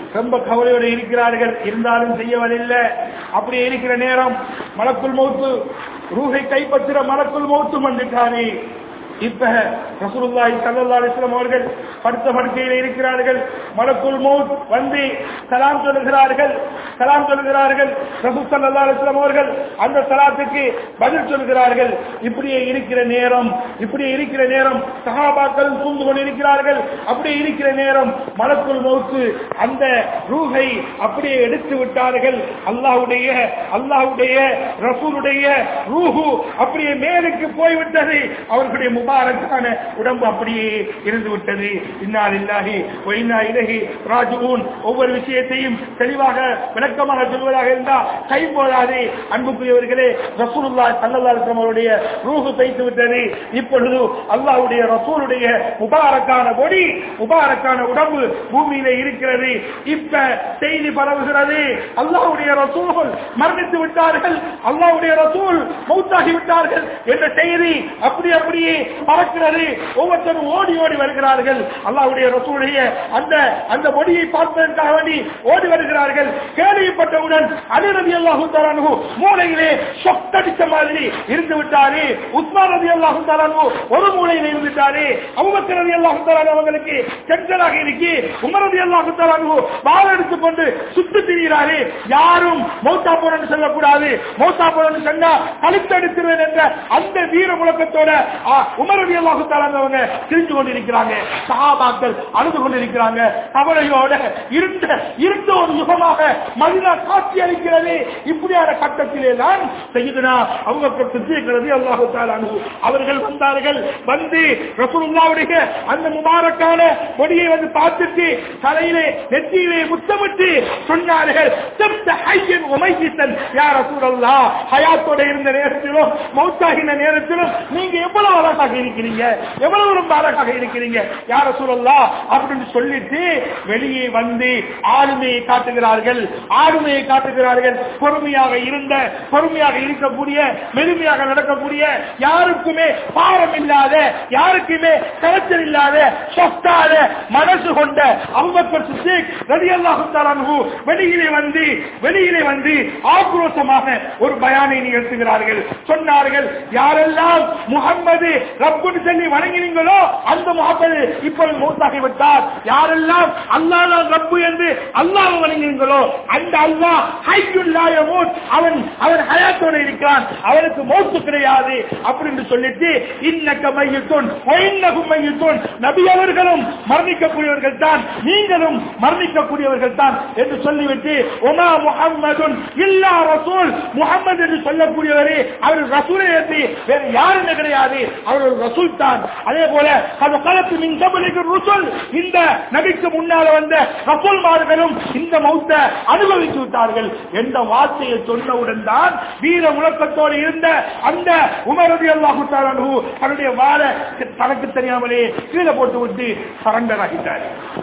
ரொம்ப கவலையோடு இருக்கிறார்கள் இருந்தாலும் செய்யவதில்லை அப்படியே இருக்கிற நேரம் மலக்குள் மௌத்து ரூஹை கைப்பற்றுற மலக்குள் மௌத்து வந்துட்டானே இப்ப ரசூலுல்லாஹி ஸல்லல்லாஹு அலைஹி வஸல்லம் அவர்கள் படுத்த படுக்கையில் இருக்கிறார்கள் மலக்குல் மௌத் வந்து சலாம் சொல்கிறார்கள் சலாம் சொல்கிறார்கள் ரசூல் ஸல்லல்லாஹு அலைஹி வஸல்லம் அவர்கள் அந்த சலாத்துக்கு பதில் சொல்கிறார்கள் இப்படியே இருக்கிற நேரம் இப்படியே இருக்கிற நேரம் சஹாபாக்கள் தூங்கு கொண்டிருக்கிறார்கள் அப்படியே இருக்கிற நேரம் மலக்குல் மௌத்து அந்த ரூஹை அப்படியே எடுத்து விட்டார்கள் அல்லாஹ்வுடைய அல்லாஹ்வுடைய ரசூலுடைய ரூஹு அப்படியே மேலுக்கு போய்விட்டது அவர்களுடைய முபாரக்கான உடம்பு அப்படியே இருந்து விட்டது இன்னால் இல்லாஹி ஒயினா இலகி ராஜுவூன் ஒவ்வொரு விஷயத்தையும் தெளிவாக விளக்கமாக சொல்வதாக இருந்தால் கை போதாது அன்புக்குரியவர்களே ரசூலுல்லா சல்லல்லா அவருடைய ரூஹு தைத்து விட்டது இப்பொழுது அல்லாஹ்வுடைய ரசூலுடைய முபாரக்கான பொடி முபாரக்கான உடம்பு பூமியிலே இருக்கிறது இப்ப செய்தி பரவுகிறது அல்லாஹ்வுடைய ரசூல் மரணித்து விட்டார்கள் அல்லாஹ்வுடைய ரசூல் மௌத்தாகி விட்டார்கள் என்ற செய்தி அப்படி அப்படியே பறக்கிறது ஒவ்வொருத்தரும் ஓடி ஓடி வருகிறார்கள் அல்லாஹ்வுடைய ரசூலுடைய அந்த அந்த பொடியை பார்ப்பதற்காக வேண்டி ஓடி வருகிறார்கள் கேள்விப்பட்டவுடன் அலி ரதி அல்லாஹு தலானு மூளையிலே சொத்தடித்த மாதிரி இருந்து விட்டாரு உஸ்மான் ரதி அல்லாஹு தலானு ஒரு மூலையில இருந்துட்டாரு அபுபக்கர் ரதி அல்லாஹு தலானு அவங்களுக்கு சென்றலாக இருக்கு உமர் ரதி அல்லாஹு தலானு வாள் எடுத்துக் கொண்டு சுத்து திரிகிறாரு யாரும் மௌத்தா போறன்னு சொல்லக்கூடாது மௌத்தா போறன்னு சொன்னா கழுத்தெடுத்துருவேன் என்ற அந்த வீர முழக்கத்தோட ஆ, உமர் ரதி அல்லாஹு தலானு அவங்க திரிஞ்சு கொண்டிருக்கிறாங்க சஹாபாக்கள் அழுது கொண்டிருக்கிறாங்க கவலையோட இருந்த இருந்த ஒரு யுகமாக மதினா காட்சி அளிக்கிறது இப்படியான கட்டத்திலே தான் செய்யுதுனா அவங்க சித்திக்கிறது அல்லாஹு தாலானு அவர்கள் வந்தார்கள் வந்து ரசூலுல்லாவுடைய அந்த முபாரக்கான கொடியை வந்து பார்த்துட்டு தலையிலே நெற்றியிலே முத்தமிட்டு சொன்னார்கள் "செப்த ஹையன் உமைசித்தன் யா ரசூலல்லாஹ் ஹயாத்தோட இருந்த நேரத்திலும் மௌத்தாகின நேரத்திலும் நீங்க எவ்வளவு அழகாக இருக்கிறீங்க எவ்வளவு ரொம்ப அழகாக இருக்கிறீங்க யார சூழல்லா அப்படின்னு சொல்லிட்டு வெளியே வந்து ஆளுமையை காட்டுகிறார்கள் ஆளுமையை காட்டுகிறார்கள் பொறுமையாக இருந்த பொறுமையாக இருக்கக்கூடிய மெதுமையாக நடக்கக்கூடிய யாருக்குமே பாரம் இல்லாத யாருக்குமே கரைச்சல் இல்லாத சொத்தாத மனசு கொண்ட அபுபக்கர் சித்திக் ரலியல்லாஹு தஆலா அன்ஹு வெளியிலே வந்து வெளியிலே வந்து ஆக்ரோஷமாக ஒரு பயானை நிகழ்த்துகிறார்கள் சொன்னார்கள் யாரெல்லாம் முகம்மது ரப்புன்னு சொல்லி வணங்கினீங்களோ அந்த முகம்மது இப்பொழுது மூத்தாகி விட்டார் யாரெல்லாம் அல்லாஹ் தான் ரப்பு என்று அல்லாஹ் வணங்கினீங்களோ அந்த அல்லாஹ் ஹையுல்லாய மூத் அவன் அவன் ஹயாத்தோட இருக்கிறான் அவனுக்கு மௌத்து கிடையாது அப்படின்னு சொல்லிட்டு இன்னக்க மையத்துன் ஒயின்னகும் மையத்துன் நபி அவர்களும் மரணிக்கக்கூடியவர்கள் தான் நீங்களும் மரணிக்கக்கூடியவர்கள் தான் என்று சொல்லிவிட்டு உமா முஹம்மதுன் இல்லா ரசூல் முஹம்மது என்று சொல்லக்கூடியவரே அவர் ரசூலை ஏற்றி வேற யாருமே கிடையாது அவர் ஒரு ரசூல் தான் அதே போல அது காலத்து மின் கபலிக்கு ருசுல் இந்த நபிக்கு முன்னால வந்த ரசூல்மார்களும் இந்த மௌத்த அனுபவித்து விட்டார்கள் என்ற வார்த்தையை சொன்னவுடன் தான் வீர முழக்கத்தோடு இருந்த அந்த உமரதி அல்லாஹு தாலு தன்னுடைய வாழ தனக்கு தெரியாமலே கீழே போட்டு விட்டு சரண்டர் ஆகிட்டார்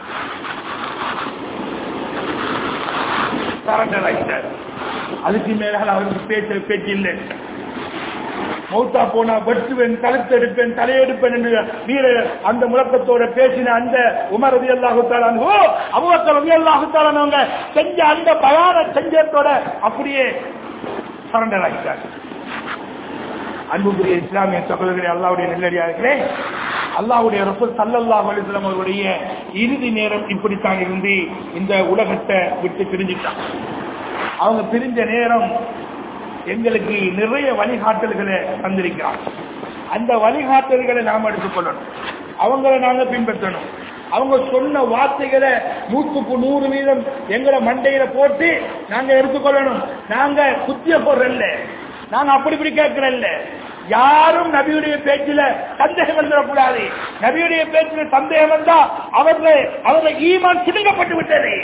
சரண்டர் ஆகிட்டார் அதுக்கு மேலால் அவருக்கு பேச்ச பேச்சு இல்லை மௌத்தா போனா வெட்டுவேன் கழுத்தெடுப்பேன் தலையெடுப்பேன் என்று வீர அந்த முழக்கத்தோட பேசின அந்த உமர் ரதி அல்லாஹுத்தாலானோ அபுபக்கர் ரதி அல்லாஹுத்தாலானவங்க செஞ்ச அந்த பயான செஞ்சத்தோட அப்படியே சரண்டர் ஆகிட்டார் அன்புக்குரிய இஸ்லாமிய சகோதரர்களே அல்லாவுடைய நெல்லடியார்களே அல்லாவுடைய ரசூல் சல்லல்லாஹு அலைஹி வஸல்லம் அவருடைய இறுதி நேரம் இப்படித்தான் இருந்து இந்த உலகத்தை விட்டு பிரிஞ்சிட்டான் அவங்க பிரிஞ்ச நேரம் எங்களுக்கு நிறைய வழிகாட்டல்களை தந்திருக்கிறார் அந்த வழிகாட்டல்களை நாம் எடுத்துக்கொள்ளணும் அவங்கள நாங்க பின்பற்றணும் அவங்க சொன்ன வார்த்தைகளை நூற்றுக்கு நூறு வீதம் எங்களை மண்டையில போட்டு நாங்க எடுத்துக்கொள்ளணும் நாங்க குத்திய போடுறல்ல நாங்க அப்படி இப்படி கேட்கிறல்ல யாரும் நபியுடைய பேச்சில சந்தேகம் வந்துடக்கூடாது நபியுடைய பேச்சில சந்தேகம் வந்தா அவர்கள் அவர்கள் ஈமான் சிடுங்கப்பட்டு விட்டது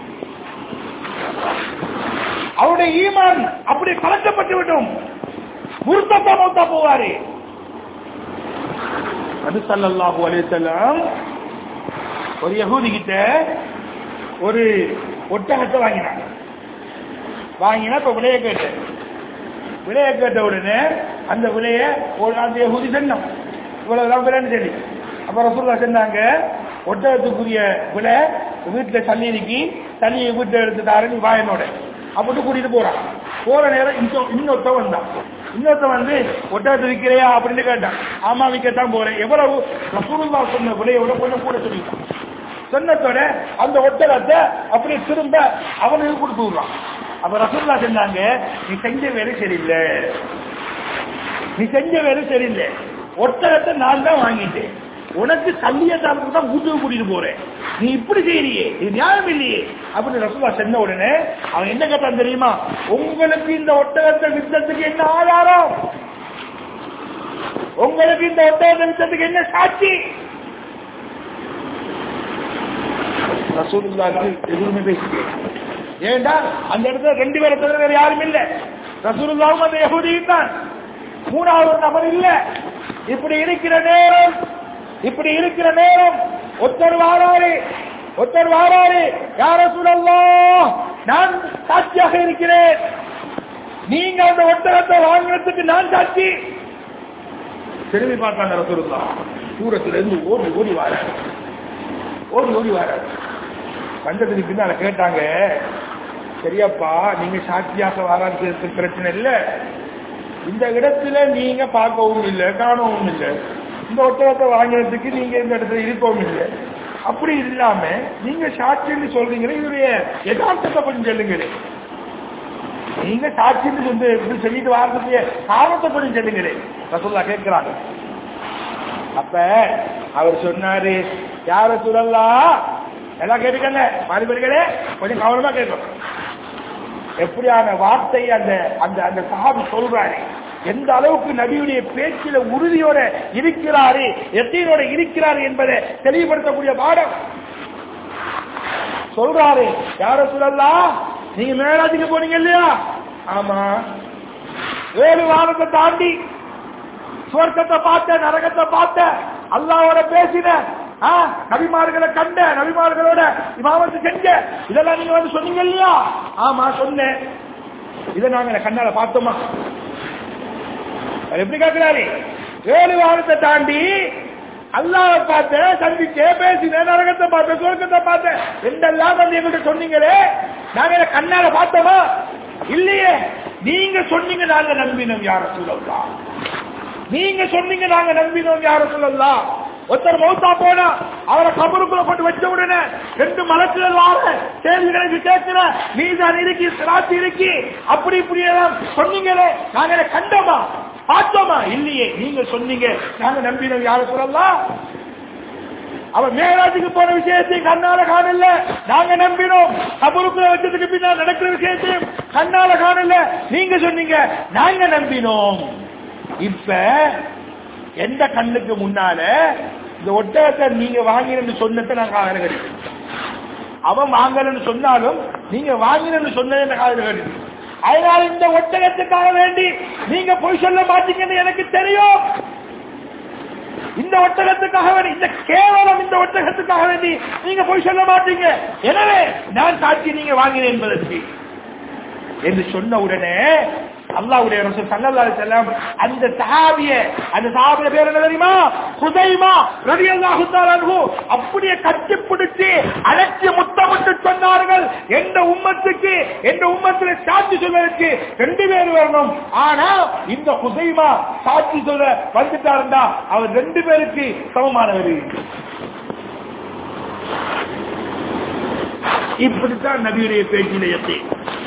அவருடைய ஈமான் அப்படி கலக்கப்பட்டு விடும் முருத்தப்பா மௌத்தா போவாரு அது சல்லல்லாஹு அலைஹிஸ்ஸலாம் ஒரு யகூதி கிட்ட ஒரு ஒட்டகத்தை வாங்கினாங்க வாங்கினா இப்ப விலைய கேட்டு விலைய கேட்ட உடனே அந்த விலைய ஒரு அந்த யகூதி சொன்னோம் இவ்வளவுதான் விலைன்னு சொல்லி அப்ப ரசூல்லா சொன்னாங்க ஒட்டகத்துக்குரிய விலை வீட்டுல தண்ணி இருக்கி தண்ணியை வீட்டுல எடுத்து தாரு நீ வா என்னோட அப்படின்னு கூட்டிட்டு போறான் போற நேரம் இன்னொ- இன்னொருத்தன் வந்தான் இன்னொருத்தன் வந்து ஒட்டகத்தை விற்கிறையா அப்படின்னு கேட்டான் ஆமா விற்கத்தான் போறேன் எவ்வளவு ரசூலுல்லா சொன்ன விலையோட கொஞ்சம் கூட சொல்லிட்டான் சொன்னதோட அந்த ஒட்டகத்தை அப்படியே திரும்ப அவனுக்கு கொடுத்து விடுறான் அப்ப ரசூல்லா சொன்னாங்க நீ செஞ்ச வேலை சரியில்லை நீ செஞ்ச வேலை சரியில்லை ஒட்டகத்தை நான் தான் வாங்கிட்டேன் உனக்கு சல்லிய தாமத்துக்கு தான் வீட்டுக்கு கூட்டிட்டு போறேன் நீ இப்படி செய்யறியே இது நியாயம் இல்லையே அப்படின்னு ரசூல்லா சொன்ன உடனே அவன் என்ன கேட்டான் தெரியுமா உங்களுக்கு இந்த ஒட்டகத்தை வித்தத்துக்கு என்ன ஆதாரம் உங்களுக்கு இந்த ஒட்டகத்தை வித்தத்துக்கு என்ன சாட்சி ரசூலுல்லாக்கு எதுவுமே பேசிட்டு ஏண்டா அந்த இடத்துல ரெண்டு பேரை தவிர வேற யாரும் இல்ல ரசூலுல்லாவும் அந்த யகுதியும் தான் மூணாவது ஒரு நபர் இல்ல இப்படி இருக்கிற நேரம் இப்படி இருக்கிற நேரம் ஒருத்தர் வாராரு ஒருத்தர் வாராரு யார சொல்லல்லா நான் சாட்சியாக இருக்கிறேன் நீங்க அந்த ஒட்டகத்தை வாங்குறதுக்கு நான் சாட்சி திரும்பி பார்த்தாங்க ரசூலுல்லா தூரத்துல இருந்து ஓடி ஓடி வாராரு ஓடி ஓடி வாராரு வந்ததுக்கு பின்னால கேட்டாங்க சரியாப்பா நீங்க சாட்சியாக வராது பிரச்சனை இல்ல இந்த இடத்துல நீங்க பார்க்கவும் இல்லை காணவும் இல்லை இந்த ஒட்டகத்தை வாங்குறதுக்கு நீங்க இந்த இடத்துல இருக்கவும் இல்லை அப்படி இல்லாம நீங்க சாட்சின்னு சொல்றீங்களே இதனுடைய யதார்த்தத்தை கொஞ்சம் சொல்லுங்களே நீங்க சாட்சின்னு சொல்லி இப்படி சொல்லிட்டு வாரத்துக்கு காரணத்தை கொஞ்சம் சொல்லுங்களே ரசோல்லா கேட்கிறாங்க அப்ப அவர் சொன்னாரு யார சொல்லலாம் எல்லாம் கேட்டுக்கங்க மாறிபர்களே கொஞ்சம் கவனமா கேட்கணும் எப்படியான வார்த்தை அந்த அந்த அந்த சஹாபி சொல்றாரு எந்த அளவுக்கு நபியுடைய பேச்சில உறுதியோட இருக்கிறாரு எத்தீனோட இருக்கிறாரு என்பதை தெளிவுபடுத்தக்கூடிய பாடம் சொல்றாரு யார சொல்லலாம் நீங்க மேலாஜுக்கு போனீங்க இல்லையா ஆமா ஏழு வாரத்தை தாண்டி சுவர்க்கத்தை பார்த்த நரகத்தை பார்த்த அல்லாவோட பேசின ஆ, நபிமார்களை கண்ட நபிமார்களோட இமாமத்து செஞ்ச இதெல்லாம் நீங்க வந்து சொன்னீங்க இல்லையா ஆமா சொன்னேன் இதை நாங்க கண்ணால பார்த்தோமா அவர் எப்படி கேட்கிறாரு ஏழு வாரத்தை தாண்டி அல்லாவை பார்த்தேன் சந்திச்சேன் பேசினேன் நரகத்தை பார்த்தேன் சுவர்க்கத்தை பார்த்தேன் ரெண்டெல்லாம் வந்து எங்கள்கிட்ட சொன்னீங்களே நாங்க இதை கண்ணால பார்த்தோமா இல்லையே நீங்க சொன்னீங்க நாங்க நம்பினோம் யார சொல்லலாம் நீங்க சொன்னீங்க நாங்க நம்பினோம் யார சொல்லலாம் ஒருத்தர் மௌத்தா போனா அவரை கபருக்குள்ள போட்டு வச்ச உடனே ரெண்டு மலக்குகள் வார கேள்விகளுக்கு கேட்கிற மீதான் இருக்கி சிராத்தி இருக்கி அப்படி இப்படி எல்லாம் சொன்னீங்களே நாங்க இதை கண்டோமா பார்த்தோமா இல்லையே நீங்க சொன்னீங்க நாங்க நம்பினோம் யார சொல்லலாம் அவன் மேராஜுக்கு போன விஷயத்தை கண்ணால காணல நாங்க நம்பினோம் கபருக்குள்ள வச்சதுக்கு பின்னால் நடக்கிற விஷயத்தையும் கண்ணால காணல நீங்க சொன்னீங்க நாங்க நம்பினோம் இப்ப எந்த கண்ணுக்கு முன்னால இந்த ஒட்டகத்தை நீங்க வாங்கினு சொன்னதை நான் காதல கடிது அவன் வாங்கலன்னு சொன்னாலும் நீங்க வாங்கினு சொன்னதை நான் காதல கடிது அதனால இந்த ஒட்டகத்துக்காக வேண்டி நீங்க பொய் சொல்ல மாட்டீங்கன்னு எனக்கு தெரியும் இந்த ஒட்டகத்துக்காக வேண்டி இந்த கேவலம் இந்த ஒட்டகத்துக்காக வேண்டி நீங்க பொய் சொல்ல மாட்டீங்க எனவே நான் சாட்சி நீங்க வாங்கினேன் என்பதற்கு என்று சொன்ன உடனே அல்லாவுடைய ரசூல் ஸல்லல்லாஹு அலைஹி வஸல்லம் அந்த சஹாபிய அந்த சஹாபிய பேர் என்ன தெரியுமா ஹுதைமா ரலியல்லாஹு தஆலா அன்ஹு அப்படியே கட்டி பிடிச்சு அழைச்சி முத்தமிட்டு சொன்னார்கள் எந்த உம்மத்துக்கு எந்த உம்மத்துல சாட்சி சொல்வதற்கு ரெண்டு பேர் வரணும் ஆனா இந்த ஹுதைமா சாட்சி சொல்ல வந்துட்டாருந்தா அவர் ரெண்டு பேருக்கு சமமானவர் இப்படித்தான் நபியுடைய பேச்சிலே எப்படி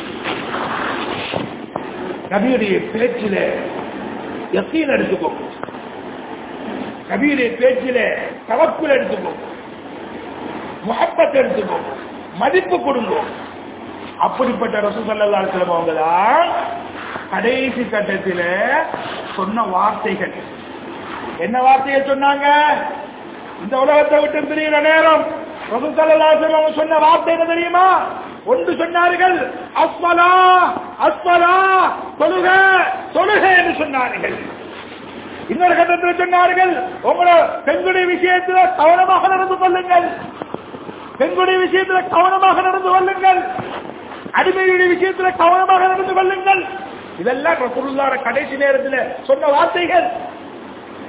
நபியுடைய பேச்சில யக்கீன் எடுத்துக்கோ நபியுடைய பேச்சில தவக்குள் எடுத்துக்கோ முகப்பத் எடுத்துக்கோ மதிப்பு கொடுங்க அப்படிப்பட்ட ரசூ சல்லா அலுவலம் அவங்க தான் கடைசி கட்டத்தில் சொன்ன வார்த்தைகள் என்ன வார்த்தைகள் சொன்னாங்க இந்த உலகத்தை விட்டு பிரிகிற நேரம் ரசூ சல்லா அலுவலம் அவங்க சொன்ன வார்த்தை என்ன தெரியுமா ஒன்று சொன்னார்கள் அஸ்வலா அஸ்வலா தொழுக தொழுக என்று சொன்னார்கள் இன்னொரு கட்டத்தில் சொன்னார்கள் உங்களோட பெண்களுடைய விஷயத்தில் கவனமாக நடந்து கொள்ளுங்கள் பெண்களுடைய விஷயத்தில் கவனமாக நடந்து கொள்ளுங்கள் அடிமையுடைய விஷயத்தில் கவனமாக நடந்து கொள்ளுங்கள் இதெல்லாம் ரசூலுல்லாஹ் கடைசி நேரத்தில் சொன்ன வார்த்தைகள்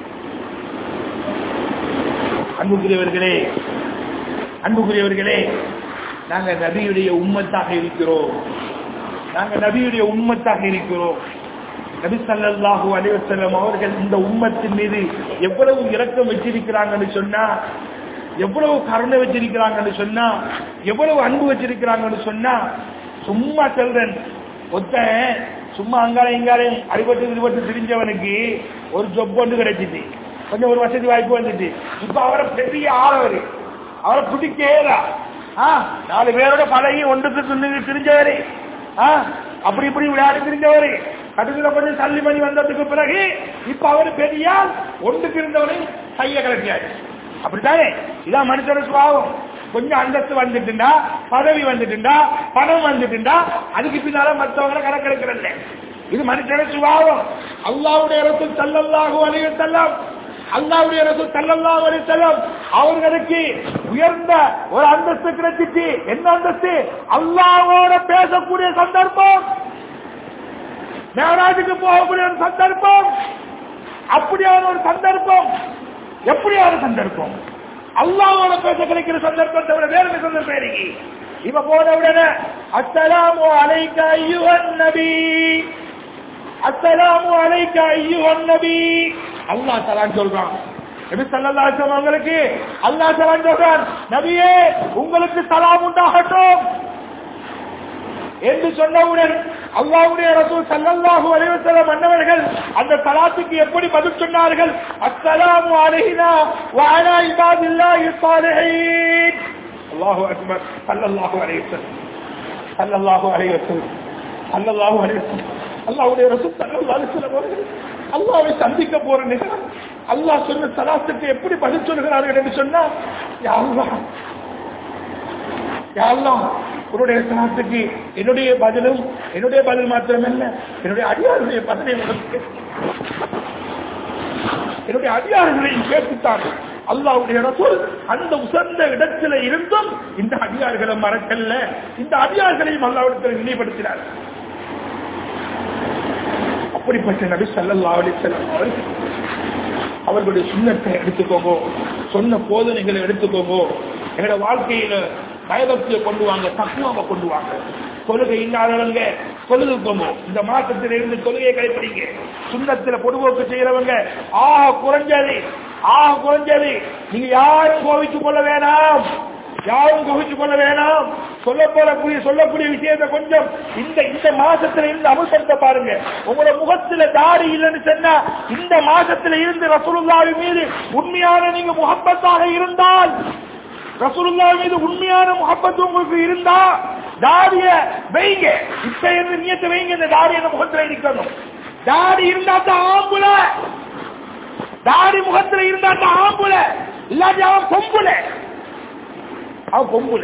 அன்புக்குரியவர்களே அன்புக்குரியவர்களே நாங்க நபியுடைய உம்மத்தாக இருக்கிறோம் நாங்க நபியுடைய உம்மத்தாக இருக்கிறோம் நபி ஸல்லல்லாஹு அலைஹி வஸல்லம் அவர்கள் இந்த உம்மத்தின் மீது எவ்வளவு இரக்கம் வச்சிருக்கிறாங்கன்னு சொன்னா எவ்வளவு கருணை வச்சிருக்கிறாங்கன்னு சொன்னா எவ்வளவு அன்பு வச்சிருக்கிறாங்கன்னு சொன்னா சும்மா சொல்றேன் ஒருத்தன் சும்மா அங்காலே இங்காலே அடிபட்டு இதுபட்டு திரிஞ்சவனுக்கு ஒரு ஜொப் ஒன்று கிடைச்சிட்டு கொஞ்சம் ஒரு வசதி வாய்ப்பு வந்துட்டு இப்ப அவரை பெரிய ஆளவர் அவரை பிடிக்கேதா ஆ நாலு பேரோட பழகி ஒன்றுக்கு துண்ணு திரிஞ்சவரு ஆ அப்படி இப்படி விளையாடி திரிஞ்சவரு கடுகுல கொஞ்சம் தள்ளி பண்ணி வந்ததுக்கு பிறகு இப்ப அவரு பெரியால் ஒன்றுக்கு இருந்தவரை கைய கலட்டியாச்சு அப்படித்தானே இதான் மனுஷன சுபாவம் கொஞ்சம் அந்தஸ்து வந்துட்டுண்டா பதவி வந்துட்டுண்டா பணம் வந்துட்டுண்டா அதுக்கு பின்னால மற்றவங்களை கணக்கெடுக்கிறல்ல இது மனுஷன சுபாவம் அல்லாவுடைய அரசு தல்லல்லாஹு அலைஹி வஸல்லம் அல்லாவுடைய ரசூல் ஸல்லல்லாஹு அலைஹி வஸல்லம் அவர்களுக்கு உயர்ந்த ஒரு அந்தஸ்து கிடைச்சிச்சு என்ன அந்தஸ்து அல்லாஹ்வோட பேசக்கூடிய சந்தர்ப்பம் மேராஜுக்கு போகக்கூடிய ஒரு சந்தர்ப்பம் அப்படியான ஒரு சந்தர்ப்பம் எப்படியான சந்தர்ப்பம் அல்லாஹ்வோட பேச கிடைக்கிற சந்தர்ப்பத்தை விட வேற என்ன சந்தர்ப்பம் இருக்கு இவ போன உடனே அஸ்ஸலாமு அலைக்க ஐயுஹன் நபி அஸ்ஸலாமு அலைக்க ஐயுஹன் நபி அல்லாஹ் சலான் சொல்றான் நபி ஸல்லல்லாஹு அலைஹி வஸல்லம் அவங்களுக்கு அல்லாஹ் சலான் சொல்றான் நபியே உங்களுக்கு சலாம் உண்டாகட்டும் என்று சொன்னவுடன் அல்லாஹ்வுடைய ரசூல் ஸல்லல்லாஹு அலைஹி வஸல்லம் அன்னவர்கள் அந்த சலாத்துக்கு எப்படி பதில் சொன்னார்கள் அஸ்ஸலாமு அலைனா வ அலா இபாதில்லாஹி ஸாலிஹீன் அல்லாஹு அக்பர் ஸல்லல்லாஹு அலைஹி வஸல்லம் ஸல்லல்லாஹு அலைஹி வஸல்லம் ஸல்லல்லாஹு அலைஹி வஸல்லம் அல்லாஹ்வுடைய ரசூல் ஸல்லல்லாஹு அலைஹி வஸல்லம் அவர்கள் அல்லாஹ்வை சந்திக்க போற நேரம் அல்லாஹ் சொன்ன சலாத்துக்கு எப்படி பதில் சொல்கிறார்கள் என்று சொன்னா யா அல்லாஹ் யா அல்லாஹ் உன்னுடைய சலாத்துக்கு என்னுடைய பதிலும் என்னுடைய பதில் மாத்திரமல்ல என்னுடைய அடியாருடைய பதிலை உனக்கு என்னுடைய அடியார்களையும் கேட்டுத்தான் அல்லாவுடைய ரசூல் அந்த உசர்ந்த இடத்துல இருந்தும் இந்த அடியார்களை மறக்கல்ல இந்த அடியார்களையும் அல்லாவிடத்தில் நினைவுபடுத்தினார் அப்படிப்பட்ட நபி ஸல்லல்லாஹு அலைஹி வஸல்லம் அவர்கள் அவர்களுடைய சுண்ணத்தை எடுத்துக்கோங்க சொன்ன போதனைகளை எடுத்துக்கோங்க எங்களோட வாழ்க்கையில பயபக்தியை கொண்டு வாங்க தக்குவாவை கொண்டு வாங்க தொழுகை இல்லாதவங்க தொழுதுக்கோங்க இந்த மாசத்துல இருந்து தொழுகையை கடைப்பிடிங்க சுண்ணத்துல பொதுபோக்கு செய்யறவங்க ஆக குறைஞ்சது ஆக குறைஞ்சது நீங்க யாரும் கோவிச்சு கொள்ள வேணாம் யாரும் கோவிச்சு கொள்ள வேணாம் சொல்ல போறக்கூடிய சொல்லக்கூடிய விஷயத்தை கொஞ்சம் இந்த இந்த மாசத்துல இருந்து அமுசத்தை பாருங்க உங்களோட முகத்துல தாடி இல்லைன்னு சொன்னா இந்த மாசத்துல இருந்து ரசூலுல்லாஹி மீது உண்மையான நீங்க முகப்பத்தாக இருந்தால் ரசூலுல்லாஹி மீது உண்மையான முகப்பத்து உங்களுக்கு இருந்தா தாடிய வைங்க இப்ப இருந்து நியத்தை வைங்க இந்த தாடி அந்த முகத்துல இருக்கணும் தாடி இருந்தா தான் ஆம்புல தாடி முகத்துல இருந்தா தான் ஆம்புல இல்லாட்டி அவன் பொம்புல அவன் பொம்புல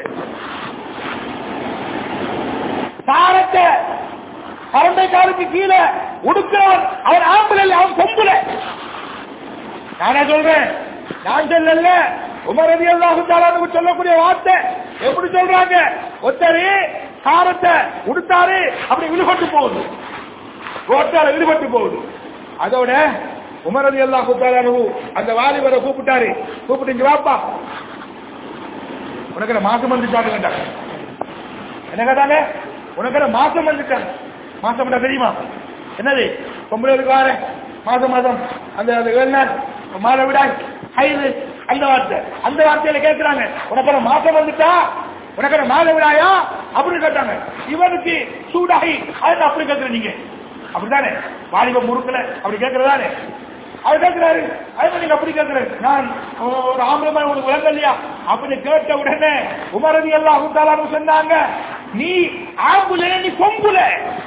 சாரத்தை கரண்டைக்காலுக்கு கீழே உடுக்கிறவன் அவன் ஆம்புல இல்ல அவன் பொம்புல நானே சொல்றேன் நான் சொல்லல உமரதி அல்லாஹு சொல்லக்கூடிய வார்த்தை எப்படி சொல்றாங்க ஒருத்தரு சாரத்தை உடுத்தாரு அப்படி விழுபட்டு போகுது ரோட்டால விழுபட்டு போகுது அதோட உமரதி அல்லாஹு அந்த வாலிபரை கூப்பிட்டாரு கூப்பிட்டு இங்க வாப்பா உனக்கு என்ன மாசம் வந்துட்டாங்க கேட்டாங்க என்ன கேட்டாங்க உனக்கு என்ன மாசம் வந்துட்டாங்க மாசம் வந்தா தெரியுமா என்னது பொம்பளை வார மாசம் மாசம் அந்த அந்த ஏழு நாள் மாத விடாய் ஐது அந்த வார்த்தை அந்த வார்த்தையில கேட்கிறாங்க உனக்கு என்ன மாசம் வந்துட்டா உனக்கு என்ன மாத விடாயா அப்படின்னு கேட்டாங்க இவனுக்கு சூடாகி அது அப்படி கேட்கிற நீங்க அப்படித்தானே வாலிப முறுக்கல அப்படி கேட்கறதானே அவர் கேட்கிறாரு அது நீங்க அப்படி கேட்கிறாரு நான் ஒரு ஆம்பளை உனக்கு விளங்க இல்லையா அப்படி கேட்ட உடனே உமரதி எல்லாம் உத்தாலும் சொன்னாங்க நீ ஆம்புல நீ கொம்புல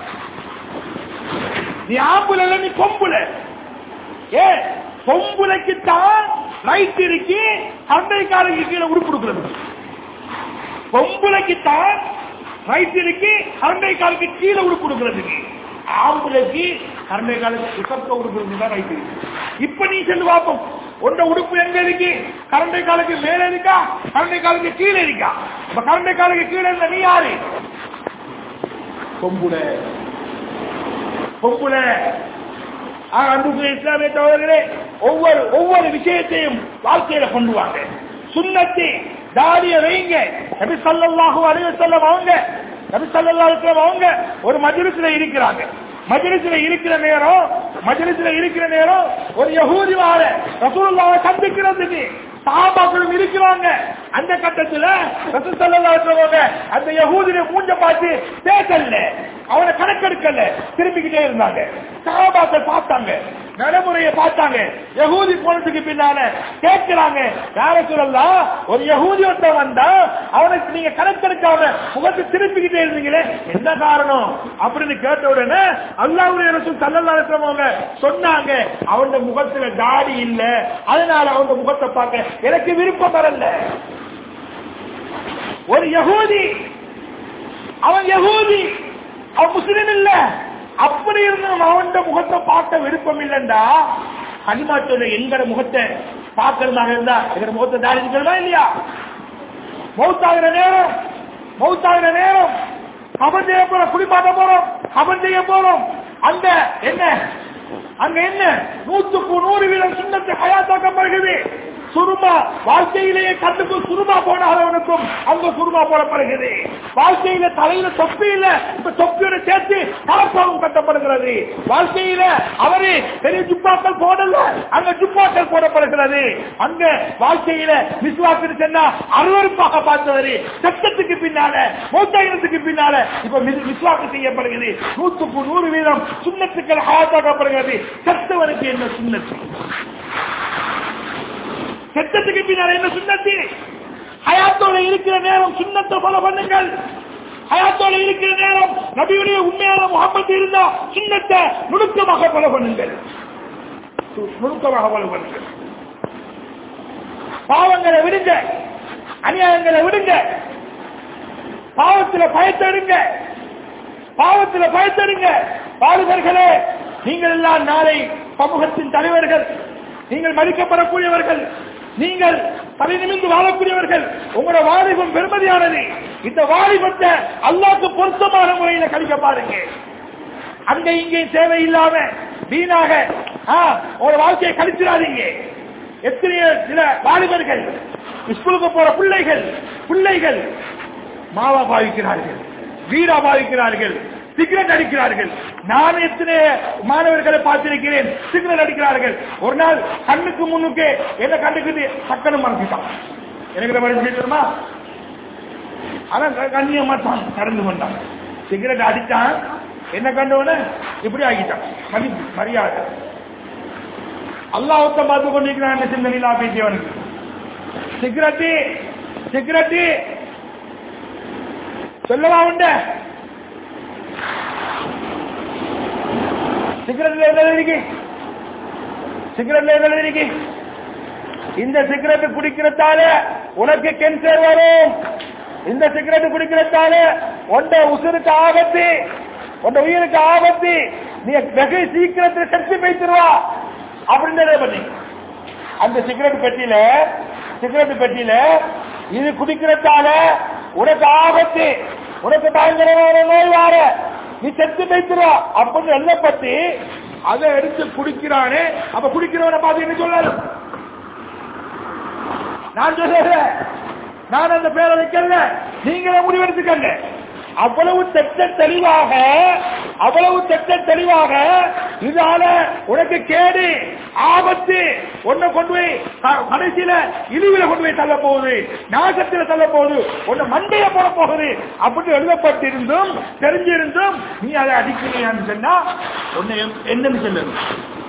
நீ ஆம்புல நீ கொம்புல ஏ பொம்புலைக்கு தான் ரைட் இருக்கு அண்டைக்காரங்க கீழே உடுப்பு கொடுக்கிறது பொம்புலைக்கு தான் ரைட் இருக்கு அண்டைக்காலுக்கு கீழே உடுப்பு கொடுக்கிறதுக்கு ஆம்புலைக்கு கரண்டை காலுக்கு உசர்த்த உடுப்பு தான் ரைட் இருக்கு இப்ப நீ சென்று பார்ப்போம் உண்ட உடுப்பு எங்க இருக்கு கரண்டை காலுக்கு மேல இருக்கா கரண்டை காலுக்கு கீழே இருக்கா இப்ப கரண்டை காலுக்கு கீழே இருந்த நீ யாரு பொம்புல பொம்புல அன்புக்குரிய இஸ்லாமிய தோழர்களே ஒவ்வொரு ஒவ்வொரு விஷயத்தையும் வாழ்க்கையில கொண்டு வாங்க சுண்ணத்தை தாடிய வைங்க நபி ஸல்லல்லாஹு அலைஹி வஸல்லம் அவங்க நபி ஸல்லல்லாஹு அலைஹி வஸல்லம் அவங்க ஒரு மஜ்லிஸ்ல இருக்கிறாங்க மஜ்லிஸ்ல இருக்கிற நேரம் மஜ்லிஸ்ல இருக்கிற நேரம் ஒரு யஹூதி வார ரசூலுல்லாஹை சந்திக்கிறதுக்கு சஹாபாக்களும் இருக்கிறாங்க அந்த கட்டத்துல ரசூல் ஸல்லல்லாஹு அலைஹி வஸல்லம் அந்த யஹூதியை மூஞ்ச பார்த்து பேசல அவனை கணக்கெடுக்கல திரும்பிக்கிட்டே இருந்தாங்க சஹாபாக்கள் பார்த்தாங்க நடைமுறையை பார்த்தாங்க யகூதி போனதுக்கு பின்னால கேட்கிறாங்க யார சொல்லலாம் ஒரு யகூதி ஒருத்தன் வந்தா அவனுக்கு நீங்க கணக்கெடுக்காம முகத்தை திருப்பிக்கிட்டே இருந்தீங்களே என்ன காரணம் அப்படின்னு கேட்ட உடனே அல்லாவுடைய ரசூல் சல்லல்லாஹு அலைஹி வஸல்லம் சொன்னாங்க அவன் முகத்துல தாடி இல்ல அதனால அவன் முகத்தை பார்க்க எனக்கு விருப்பம் வரல ஒரு யகூதி அவன் யகூதி அவன் முஸ்லிம் இல்ல அப்படி இருந்தும் அவன் முகத்தை பார்க்க விருப்பம் இல்லைண்டா கனிமா சொல்ல எங்கட முகத்தை பார்க்கறதாக இருந்தா எங்கட முகத்தை தாடி இருக்கணுமா இல்லையா மௌத்தாகிற நேரம் மௌத்தாகிற நேரம் கபன் செய்ய போறோம் குடிப்பாட்ட போறோம் கபன் செய்ய போறோம் அந்த என்ன அங்க என்ன நூற்றுக்கு நூறு வீதம் சுண்ணத்தை ஹயாத்தாக்கப்படுகிறது சுருமா வாழ்க்கையிலேயே கண்ணுக்கு சுருமா போனாதவனுக்கும் அங்க சுருமா போடப்படுகிறது வாழ்க்கையில தலையில தொப்பி இல்ல இப்ப தொப்பியோட சேர்த்து கலப்பாவும் கட்டப்படுகிறது வாழ்க்கையில அவரு பெரிய ஜுப்பாக்கள் போடல அங்க ஜுப்பாக்கள் போடப்படுகிறது அங்க வாழ்க்கையில விசுவாசம் சென்னா அருவருப்பாக பார்த்தவரு சட்டத்துக்கு பின்னால மோத்தாயிரத்துக்கு பின்னால இப்ப விசுவாசம் செய்யப்படுகிறது நூற்றுக்கு நூறு வீதம் சுண்ணத்துக்கள் ஹயாத்தாக்கப்படுகிறது சத்தவனுக்கு என்ன சுண்ணத்து செத்தத்துக்கு பின்னால் என்ன சுண்ணத்து ஹயாத்தோட இருக்கிற நேரம் சுண்ணத்தை ஃபாலோ பண்ணுங்கள் ஹயாத்தோட இருக்கிற நேரம் நபியுடைய உண்மையான முகமது இருந்தா சுண்ணத்தை நுணுக்கமாக ஃபாலோ பண்ணுங்கள் நுணுக்கமாக ஃபாலோ பண்ணுங்கள் பாவங்களை விடுங்க அநியாயங்களை விடுங்க பாவத்துல பயத்தெடுங்க பாவத்துல பயத்தெடுங்க பாலுகர்களே நீங்கள் எல்லாம் நாளை சமூகத்தின் தலைவர்கள் நீங்கள் மதிக்கப்படக்கூடியவர்கள் நீங்கள் தலை நிமிந்து வாழக்கூடியவர்கள் உங்களோட வாலிபம் பெருமதியானது இந்த வாலிபத்தை அல்லாக்கு பொருத்தமான முறையில கழிக்க பாருங்க அங்க இங்கே தேவை இல்லாம வீணாக ஒரு வாழ்க்கையை கழிச்சிடாதீங்க எத்தனையோ சில வாலிபர்கள் ஸ்கூலுக்கு போற பிள்ளைகள் பிள்ளைகள் மாவா பாவிக்கிறார்கள் வீடா பாவிக்கிறார்கள் சிகரெட் அடிக்கிறார்கள் நான் எத்தனை மாணவர்களை பார்த்திருக்கிறேன் சிகரெட் அடிக்கிறார்கள் ஒரு நாள் கண்ணுக்கு முன்னுக்கு என்ன கண்டுக்குது சக்கரம் மறைச்சிட்டான் எனக்கு மறைஞ்சிட்டுமா ஆனா கண்ணியமா தான் கடந்து கொண்டான் சிகரெட் அடித்தான் என்ன கண்டவன இப்படி ஆகிட்டான் மதி மரியாதை அல்லாஹத்தை பார்த்து கொண்டிருக்கிறான் சின்ன நிலா பேசியவனுக்கு சிகரெட்டு சிகரெட்டு சொல்லவா உண்ட சிகரெட்ல என்ன இருக்கு சிகரெட்ல என்ன இருக்கு இந்த சிகரெட் குடிக்கிறதால உனக்கு கேன்சர் வரும் இந்த சிகரெட் குடிக்கிறதால உண்ட உசுருக்கு ஆபத்து உண்ட உயிருக்கு ஆபத்து நீ வெகு சீக்கிரத்தில் சக்தி வைத்துருவா அப்படின்னு பண்ணி அந்த சிகரெட் பெட்டியில சிகரெட் பெட்டியில இது குடிக்கிறதால உனக்கு ஆபத்து உனக்கு பயங்கரமான நோய் வார நீ செத்து வைத்துருவா அப்படின்னு எழுதப்பட்டு அதை எடுத்து குடிக்கிறானே அப்ப குடிக்கிறவனை பார்த்து என்ன சொல்லாரு நான் சொல்றேன் நான் அந்த பேரை வைக்கல நீங்களே முடிவெடுத்துக்கங்க அவ்வளவு தெட்ட தெளிவாக அவ்வளவு தெட்ட தெளிவாக இதால உனக்கு கேடு ஆபத்து உன்னை கொண்டு போய் க- கடைசியில இழிவில கொண்டு போய் தள்ள போகுது நாசத்தில தள்ள போகுது உன்னை மண்டைய போட போகுது அப்படின்னு எழுதப்பட்டிருந்தும் தெரிஞ்சிருந்தும் நீ அதை அடிக்கிறீன்னு சொன்னா உன்னை என்னன்னு சொல்லணும்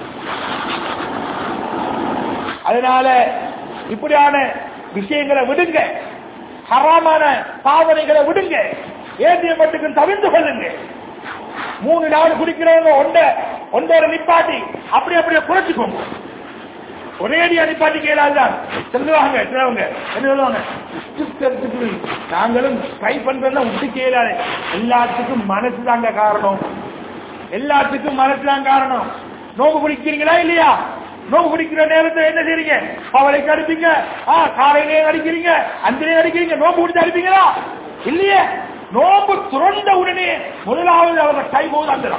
அதனால இப்படியான விஷயங்களை விடுங்க ஹராமான பாவனைகளை விடுங்க ஏந்திய மட்டுக்கும் தவிர்த்து கொள்ளுங்க மூணு நாள் குடிக்கிறவங்க ஒண்ட ஒன்றோட நிப்பாட்டி அப்படி அப்படியே குறைச்சுக்கோங்க ஒரே அடி நிப்பாட்டி கேளாதான் சொல்லுவாங்க சிலவங்க என்ன சொல்லுவாங்க சுத்தத்துக்கு நாங்களும் ட்ரை பண்றதா விட்டு கேளாது எல்லாத்துக்கும் மனசு தாங்க காரணம் எல்லாத்துக்கும் மனசு தான் காரணம் நோம்பு குடிக்கிறீங்களா இல்லையா நோம்பு குடிக்கிற நேரத்தில் என்ன செய்றீங்க அவளைக்கு அடிப்பீங்க ஆ காலையிலேயே அடிக்கிறீங்க அஞ்சலையும் அடிக்கிறீங்க நோம்பு குடிச்சு அடிப்பீங்களா இல்லையே நோம்பு துறந்த உடனே முதலாவது அவர் கை போது அந்த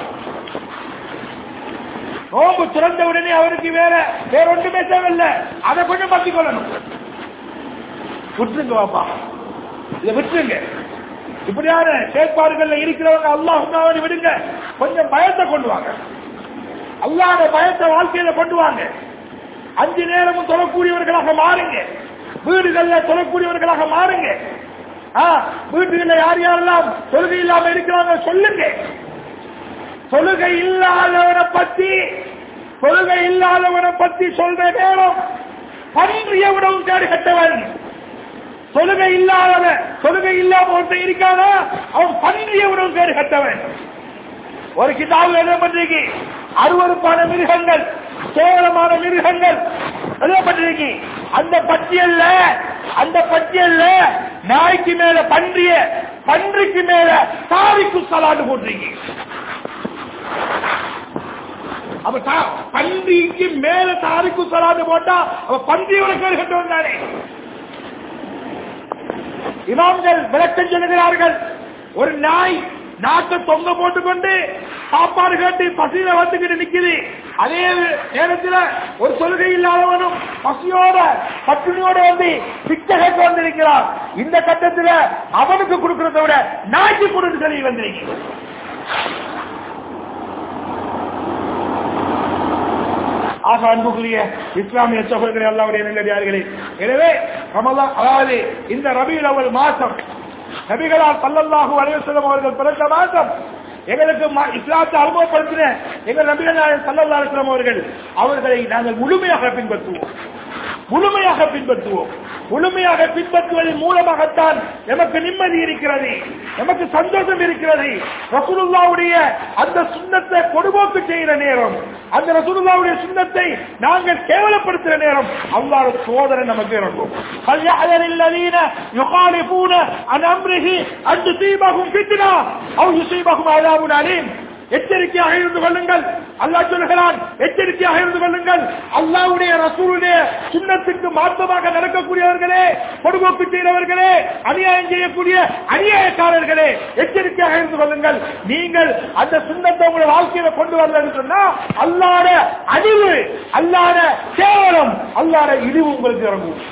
நோம்பு துறந்த உடனே அவருக்கு வேற வேற ஒன்றுமே தேவையில்லை அதை கொஞ்சம் மாற்றிக் கொள்ளணும் விட்டுருங்க வாப்பா இதை விட்டுருங்க இப்படியான செயற்பாடுகள்ல இருக்கிறவங்க அல்லாஹ் விடுங்க கொஞ்சம் பயத்தை கொண்டு வாங்க அல்லாத பயத்தை வாழ்க்கையில கொண்டு வாங்க அஞ்சு நேரமும் தொழக்கூடியவர்களாக மாறுங்க வீடுகள்ல தொழக்கூடியவர்களாக மாறுங்க ஆ, வீட்டுகள்ல யார் யாரெல்லாம் தொழுகை இல்லாம இருக்கிறாங்க சொல்லுங்க தொழுகை இல்லாதவனை பத்தி தொழுகை இல்லாதவனை பத்தி சொல்ற நேரம் பன்றிய விடவும் கேடு கட்டவன் தொழுகை இல்லாதவன் தொழுகை இல்லாம ஒருத்தன் இருக்கானா அவன் பன்றிய விடவும் கேடு கட்டவன் ஒரு கிதாபு எழுதப்பட்டிருக்கு அருவருப்பான மிருகங்கள் கேவலமான மிருகங்கள் எழுதப்பட்டிருக்கு அந்த பட்டியல்ல அந்த பட்டியல்ல நாய்க்கு மேல பன்றிய பன்றிக்கு மேல தாரிக்கு சலாண்டு போட்டிருக்கு அப்ப தா- பன்றிக்கு மேல தாரிக்கு சலாண்டு போட்டா அவ பன்றியோட கேடு கட்டவன் தானே இமாம்கள் விளக்கம் சொல்லுகிறார்கள் ஒரு நாய் நாட்டை தொங்க போட்டுக்கொண்டு சாப்பாடு கேட்டு பசியில வந்துகிட்டு நிக்குது அதே நேரத்தில் ஒரு தொழுகை இல்லாதவனும் பசியோட பட்டினியோட வந்து பிச்சை கேட்டு வந்திருக்கிறான் இந்த கட்டத்தில் அவனுக்கு கொடுக்கறத விட நாய்க்கு கொடுத்து சொல்லி வந்திருக்கீங்க ஆக அன்புக்குரிய இஸ்லாமிய சகோதரர்களே அல்லாவுடைய நல்லடியார்களே எனவே ரமலான் அதாவது இந்த ரபியுல் அவல் மாசம் நபிகளால் சல்லல்லாஹு அலைஹி வஸல்லம் அவர்கள் பிறந்த மாசம் எங்களுக்கு ம- இஸ்லாத்தை அறிமுகப்படுத்தின எங்கள் நபிகள் நாயகம் ஸல்லல்லாஹு அலைஹி வஸல்லம் அவர்கள் அவர்களை நாங்கள் முழுமையாக பின்பற்றுவோம் முழுமையாக பின்பற்றுவோம் முழுமையாக பின்பற்றுவதன் மூலமாகத்தான் நமக்கு நிம்மதி இருக்கிறது நமக்கு சந்தோஷம் இருக்கிறது ரசூலுல்லாவுடைய அந்த சுண்ணத்தை கொடுபோக்கு செய்கிற நேரம் அந்த ரசூலுல்லாவுடைய சுண்ணத்தை நாங்கள் கேவலப்படுத்துகிற நேரம் அல்லாஹ் சோதனை நமக்கு இறங்கும் فَلْيَحْذَرِ الَّذِينَ يُخَالِفُونَ عَنْ أَمْرِهِ أَنْ تُصِيبَهُمْ فِتْنَةٌ أَوْ يُصِيبَهُمْ عَذَابٌ أَلِيمٌ எச்சரிக்கையாக இருந்து கொள்ளுங்கள் அல்லாஹ் சொல்லுகிறான் எச்சரிக்கையாக இருந்து கொள்ளுங்கள் அல்லாஹ்வுடைய ரசூலுடைய சுண்ணத்துக்கு மாற்றமாக நடக்கக்கூடியவர்களே பொடுபோக்கு செய்கிறவர்களே அநியாயம் செய்யக்கூடிய அநியாயக்காரர்களே எச்சரிக்கையாக இருந்து கொள்ளுங்கள் நீங்கள் அந்த சுண்ணத்தை உங்களை வாழ்க்கையில கொண்டு வரலன்னு சொன்னா அல்லாட அழிவு அல்லாட கேவலம் அல்லாட இழிவு உங்களுக்கு இறங்கும்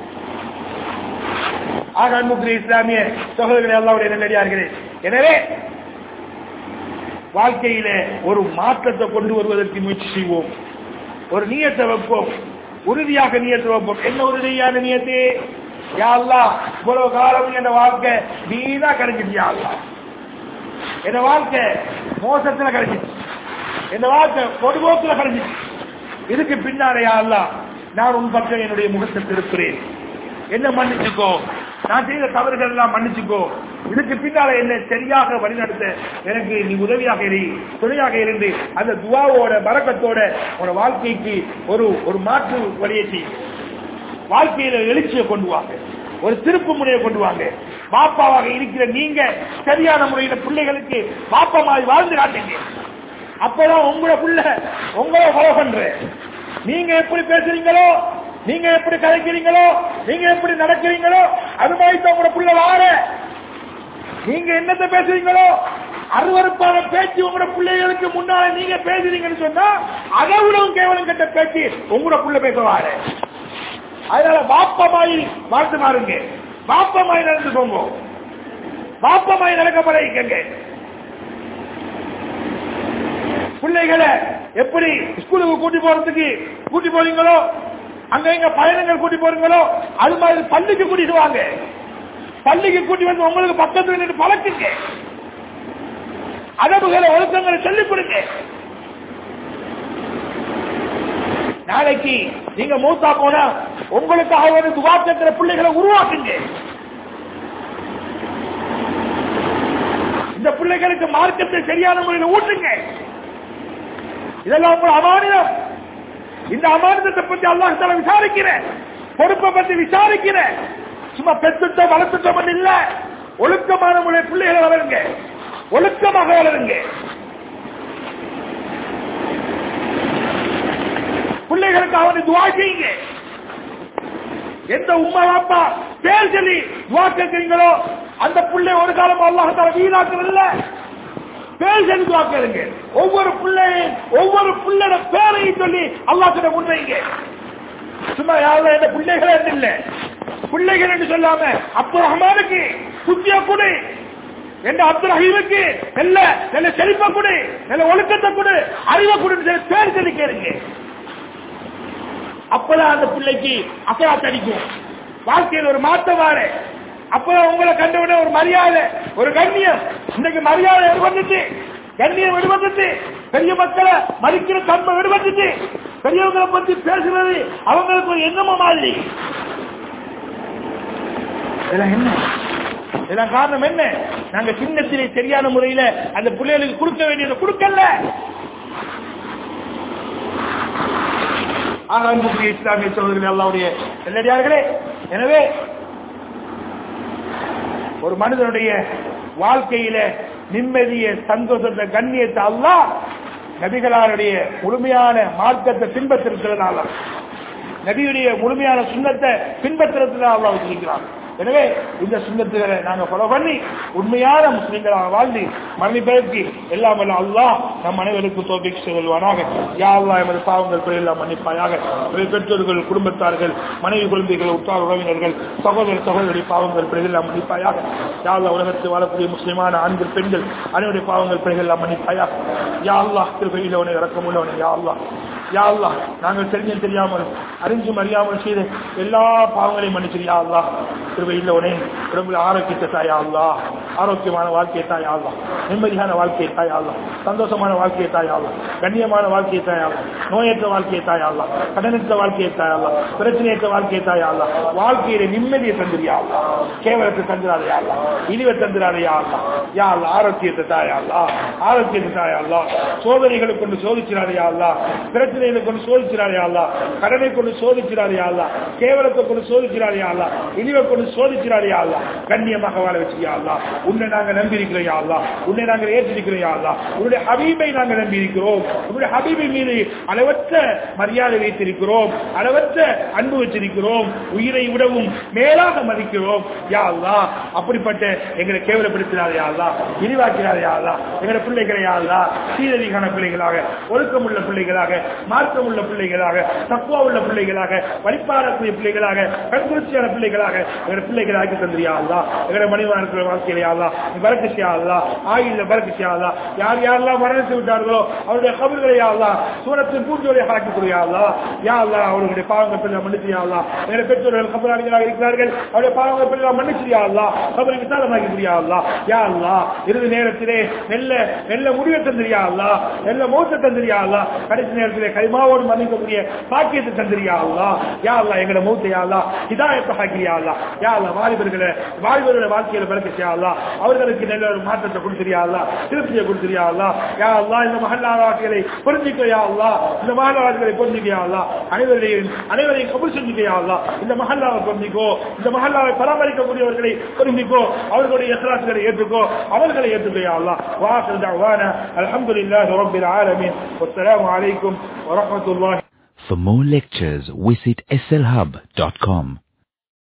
ஆக அன்புக்குரிய இஸ்லாமிய சகோதரர்களே அல்லாவுடைய நல்லடியார்களே எனவே வாழ்க்கையில ஒரு மாற்றத்தை கொண்டு வருவதற்கு முயற்சி செய்வோம் ஒரு நியத்தை வைப்போம் உறுதியாக நியத்தை வைப்போம் என்ன உறுதியான நியத்து யா அல்லாஹ் இவ்வளவு காலம் என் வாழ்க்கை நீதா கிடைச்சிட்டு யா அல்லாஹ் என் வாழ்க்கை மோசத்துல கிடைச்சிச்சு என் வாழ்க்கை பொதுபோக்குல கிடைச்சிச்சு இதுக்கு பின்னாலே யா அல்லாஹ் நான் உன் பக்கம் என்னுடைய முகத்தை திருப்புறேன் என்ன மன்னிச்சுக்கோ நான் செய்த தவறுகள் எல்லாம் மன்னிச்சுக்கோ இதுக்கு பின்னால என்ன சரியாக வழிநடத்த எனக்கு நீ உதவியாக இரு துணையாக இருந்து அந்த துவாவோட பறக்கத்தோட உன வாழ்க்கைக்கு ஒரு ஒரு மாற்று வழியை செய் வாழ்க்கையில எழுச்சியை கொண்டு வாங்க ஒரு திருப்பு முறையை கொண்டு வாங்க பாப்பாவாக இருக்கிற நீங்க சரியான முறையில பிள்ளைகளுக்கு பாப்பா மாதிரி வாழ்ந்து காட்டுங்க அப்பதான் உங்களோட புள்ள உங்களை ஃபாலோ பண்ற நீங்க எப்படி பேசுறீங்களோ நீங்க எப்படி கலைக்கிறீங்களோ நீங்க எப்படி நடக்கிறீங்களோ அது மாதிரி தான் உங்களோட புள்ள வார நீங்க என்னத்தை பேசுறீங்களோ அருவருப்பான பேச்சு உங்களோட பிள்ளைகளுக்கு முன்னால நீங்க பேசுறீங்கன்னு சொன்னா அதை விடவும் கேவலம் கட்ட பேச்சு உங்களோட புள்ள பேசுவாரு அதனால பாப்பமாய் வாழ்த்து மாறுங்க பாப்பமாய் நடந்துக்கோங்க பாப்பமாய் நடக்க பழகிக்கங்க பிள்ளைகளை எப்படி ஸ்கூலுக்கு கூட்டி போறதுக்கு கூட்டி போறீங்களோ அங்க எங்க பயணங்கள் கூட்டி போறீங்களோ அது மாதிரி பள்ளிக்கு கூட்டிட்டு வாங்க பள்ளிக்கு கூட்டி வந்து உங்களுக்கு பக்கத்துல நின்று பழக்குங்க அதவுகளை ஒழுக்கங்களை சொல்லிக் கொடுங்க நாளைக்கு நீங்க மூத்தா போனா உங்களுக்காக ஒரு துவாக்கத்திர பிள்ளைகளை உருவாக்குங்க இந்த பிள்ளைகளுக்கு மார்க்கத்தை சரியான முறையில் ஊட்டுங்க இதெல்லாம் உங்கள் அமானிதம் இந்த அமானிதத்தை பத்தி அல்லாஹால விசாரிக்கிறேன் பொறுப்பை பத்தி விசாரிக்கிறேன் சும்மா பெத்துட்டோம் வளர்த்துட்டோம் இல்ல ஒழுக்கமான முறை பிள்ளைகளை வளருங்க ஒழுக்கமாக வளருங்க பிள்ளைகளுக்கு அவனை துவா செய்யுங்க எந்த உமா அப்பா பேர் சொல்லி துவா கேட்கிறீங்களோ அந்த பிள்ளை ஒரு காலம் அல்லாஹால வீணாக்குறதில்ல பேர் சொல்லி துவா கேளுங்க ஒவ்வொரு பிள்ளையும் ஒவ்வொரு பிள்ளையோட பேரையும் சொல்லி அல்லாஹ் கிட்ட முன்வைங்க சும்மா யாரும் என்ன பிள்ளைகளே இல்ல பிள்ளைகள் என்று சொல்லாம அப்துல் ரஹ்மானுக்கு புத்திய கொடு என்ற அப்துல் ரஹீமுக்கு நல்ல நல்ல செழிப்ப கொடு நல்ல ஒழுக்கத்தை கொடு அறிவை கொடு பேர் சொல்லி கேளுங்க அப்பதான் அந்த பிள்ளைக்கு அசராத் அடிக்கும் வாழ்க்கையில் ஒரு மாற்றம் வார அப்பதான் உங்களை கண்டவுடனே ஒரு மரியாதை ஒரு கண்ணியம் இன்னைக்கு மரியாதை விடுபட்டுச்சு கண்ணியம் விடுபட்டுச்சு பெரிய மக்களை மதிக்கிற தன்மை விடுபட்டுச்சு பெரியவங்களை பத்தி பேசுறது அவங்களுக்கு ஒரு எண்ணமோ மாதிரி இதெல்லாம் என்ன இதெல்லாம் காரணம் என்ன நாங்க சின்னத்திலே சரியான முறையில அந்த பிள்ளைகளுக்கு கொடுக்க வேண்டியதை கொடுக்கல ஆக அன்புக்குரிய இஸ்லாமிய சகோதரர்கள் அல்லாவுடைய நல்லடியார்களே எனவே ஒரு மனிதனுடைய வாழ்க்கையில நிம்மதிய சந்தோஷத்தை கண்ணியத்தை அல்லாஹ் நபிகளாருடைய முழுமையான மார்க்கத்தை பின்பற்றிருக்கிறதுனால நபியுடைய முழுமையான சுண்ணத்தை பின்பற்றுறதுனால அல்லாஹ் வச்சிருக்கிறான் எனவே இந்த சுண்ணத்துகளை நாங்க ஃபாலோ பண்ணி உண்மையான முஸ்லிம்களாக வாழ்ந்து மன்னிப்பதற்கு எல்லாம் வல்ல அல்லாஹ் நம் அனைவருக்கும் தோபிக் செல்வானாக யா அல்லாஹ் எமது பாவங்கள் குறையெல்லாம் மன்னிப்பாயாக எமது பெற்றோர்கள் குடும்பத்தார்கள் மனைவி குழந்தைகள் உற்றார் உறவினர்கள் சகோதர சகோதரி பாவங்கள் பிறகெல்லாம் மன்னிப்பாயாக யா அல்லாஹ் உலகத்தில் வாழக்கூடிய முஸ்லிமான ஆண்கள் பெண்கள் அனைவருடைய பாவங்கள் பிறகெல்லாம் மன்னிப்பாயாக யா அல்லாஹ் திருப்பையில் உனக்கு இறக்கமுள்ளவனே யா அல்லாஹ் யா அல்லாஹ் நாங்கள் தெரிஞ்சும் தெரியாமல் அறிஞ்சும் அறியாமல் செய்த எல்லா பாவங்களையும் மன்னிச்சிரியா அல்லாஹ் கிருபையில் உனே உடம்புல ஆரோக்கியத்தை தாயா அல்லா ஆரோக்கியமான வாழ்க்கையை தாயா அல்லா நிம்மதியான வாழ்க்கையை தாயா அல்லா சந்தோஷமான வாழ்க்கையை தாயா அல்லா கண்ணியமான வாழ்க்கையை தாயா அல்லா நோயற்ற வாழ்க்கையை தாயா அல்லா கடனற்ற வாழ்க்கையை தாயா அல்லா பிரச்சனையற்ற வாழ்க்கையை தாயா அல்லா வாழ்க்கையில நிம்மதியை தந்துரியா அல்லா கேவலத்தை தந்துடாதையா அல்லா இழிவை தந்துடாதையா அல்லா யா அல்லா ஆரோக்கியத்தை தாயா அல்லா ஆரோக்கியத்தை தாயா அல்லா சோதனைகளை கொண்டு சோதிச்சிடாதையா அல்லா பிரச்சனைகளை கொண்டு சோதிச்சிடாதையா அல்லா கடனை கொண்டு சோதிச்சிடாதையா அல்லா கேவலத்தை கொண்டு சோதிச்சிடாதையா அல்லா இழிவை கொண்டு சோதிச்சிடாதையா அல்லா கண்ணியமாக வாழ வச்சியா அல்லா உன்னை நாங்க நம்பி இருக்கிறோம் யா அல்லா உன்னை நாங்கள் ஏற்றிருக்கிறோம் யா அல்லா உன்னுடைய ஹபீபை நாங்கள் நம்பி இருக்கிறோம் உன்னுடைய ஹபீபை மீது அளவற்ற மரியாதை வைத்திருக்கிறோம் அளவற்ற அன்பு வச்சிருக்கிறோம் உயிரை விடவும் மேலாக மதிக்கிறோம் யா அல்லா அப்படிப்பட்ட எங்களை கேவலப்படுத்தினாரே அல்லா இழிவாக்கிறாரே அல்லா எங்களை பிள்ளைகளை யா அல்லா சீரதிகான பிள்ளைகளாக ஒழுக்கமுள்ள பிள்ளைகளாக மார்க்கமுள்ள பிள்ளைகளாக தக்குவா உள்ள பிள்ளைகளாக வழிபாடக்கூடிய பிள்ளைகளாக கண்குறிச்சியான பிள்ளைகளாக எங்களை பிள்ளைகளை ஆக்கி தந்திரியா அல்லா எங்களை மனிதனான வாழ்க்கையிலே அல்லா நீ பறக்கச்சியா அல்லா ஆயுத பறக்கச்சியா அல்லா யார் யாரெல்லாம் மரணித்து விட்டார்களோ அவருடைய கபல்களை அல்லா சூரத்தின் பூஞ்சோலை ஆக்கி கொடுயா அல்லா யா அல்லா அவர்களுடைய பாவங்கள் பிள்ளை மன்னிச்சியா அல்லா எங்களை பெற்றோர்கள் கபலாளிகளாக இருக்கிறார்கள் அவருடைய பாவங்கள் பிள்ளை மன்னிச்சியா அல்லா கபலை விசாலமாக்கி முடியா அல்லா யா அல்லா இறுதி நேரத்திலே நல்ல நல்ல முடிவை தந்திரியா அல்லா நல்ல மௌத்த தந்திரியா அல்லா கடைசி நேரத்திலே கைமாவோடு மன்னிக்கக்கூடிய பாக்கியத்தை தந்திரியா அல்லா யா அல்லா எங்களை மௌத்தையா அல்லா இதாயத்தை ஆக்கிரியா அல்லா யா அல்லா வாலிபர்களை வாலிபர்களுடைய வாழ்க்கையில பறக்கச்சியா அல்லா அவர்களுக்கு நல்ல ஒரு மாற்றத்தை கொடுத்துறியா அல்லா திருப்தியை கொடுத்துறியா அல்லா யா அல்லா இந்த மகல்லாவாசிகளை புரிஞ்சுக்கையா அல்லா இந்த மகல்லாவாசிகளை புரிஞ்சுக்கையா அல்லா அனைவரையும் அனைவரையும் கபுல் செஞ்சுக்கையா அல்லா இந்த மகல்லாவை புரிஞ்சுக்கோ இந்த மகல்லாவை பராமரிக்கக்கூடியவர்களை புரிஞ்சுக்கோ அவர்களுடைய எசராசுகளை ஏற்றுக்கோ அவர்களை ஏற்றுக்கையா அல்லா வாசல் دعوانا الحمد لله رب العالمين والسلام عليكم ورحمة الله For more lectures, visit slhub.com.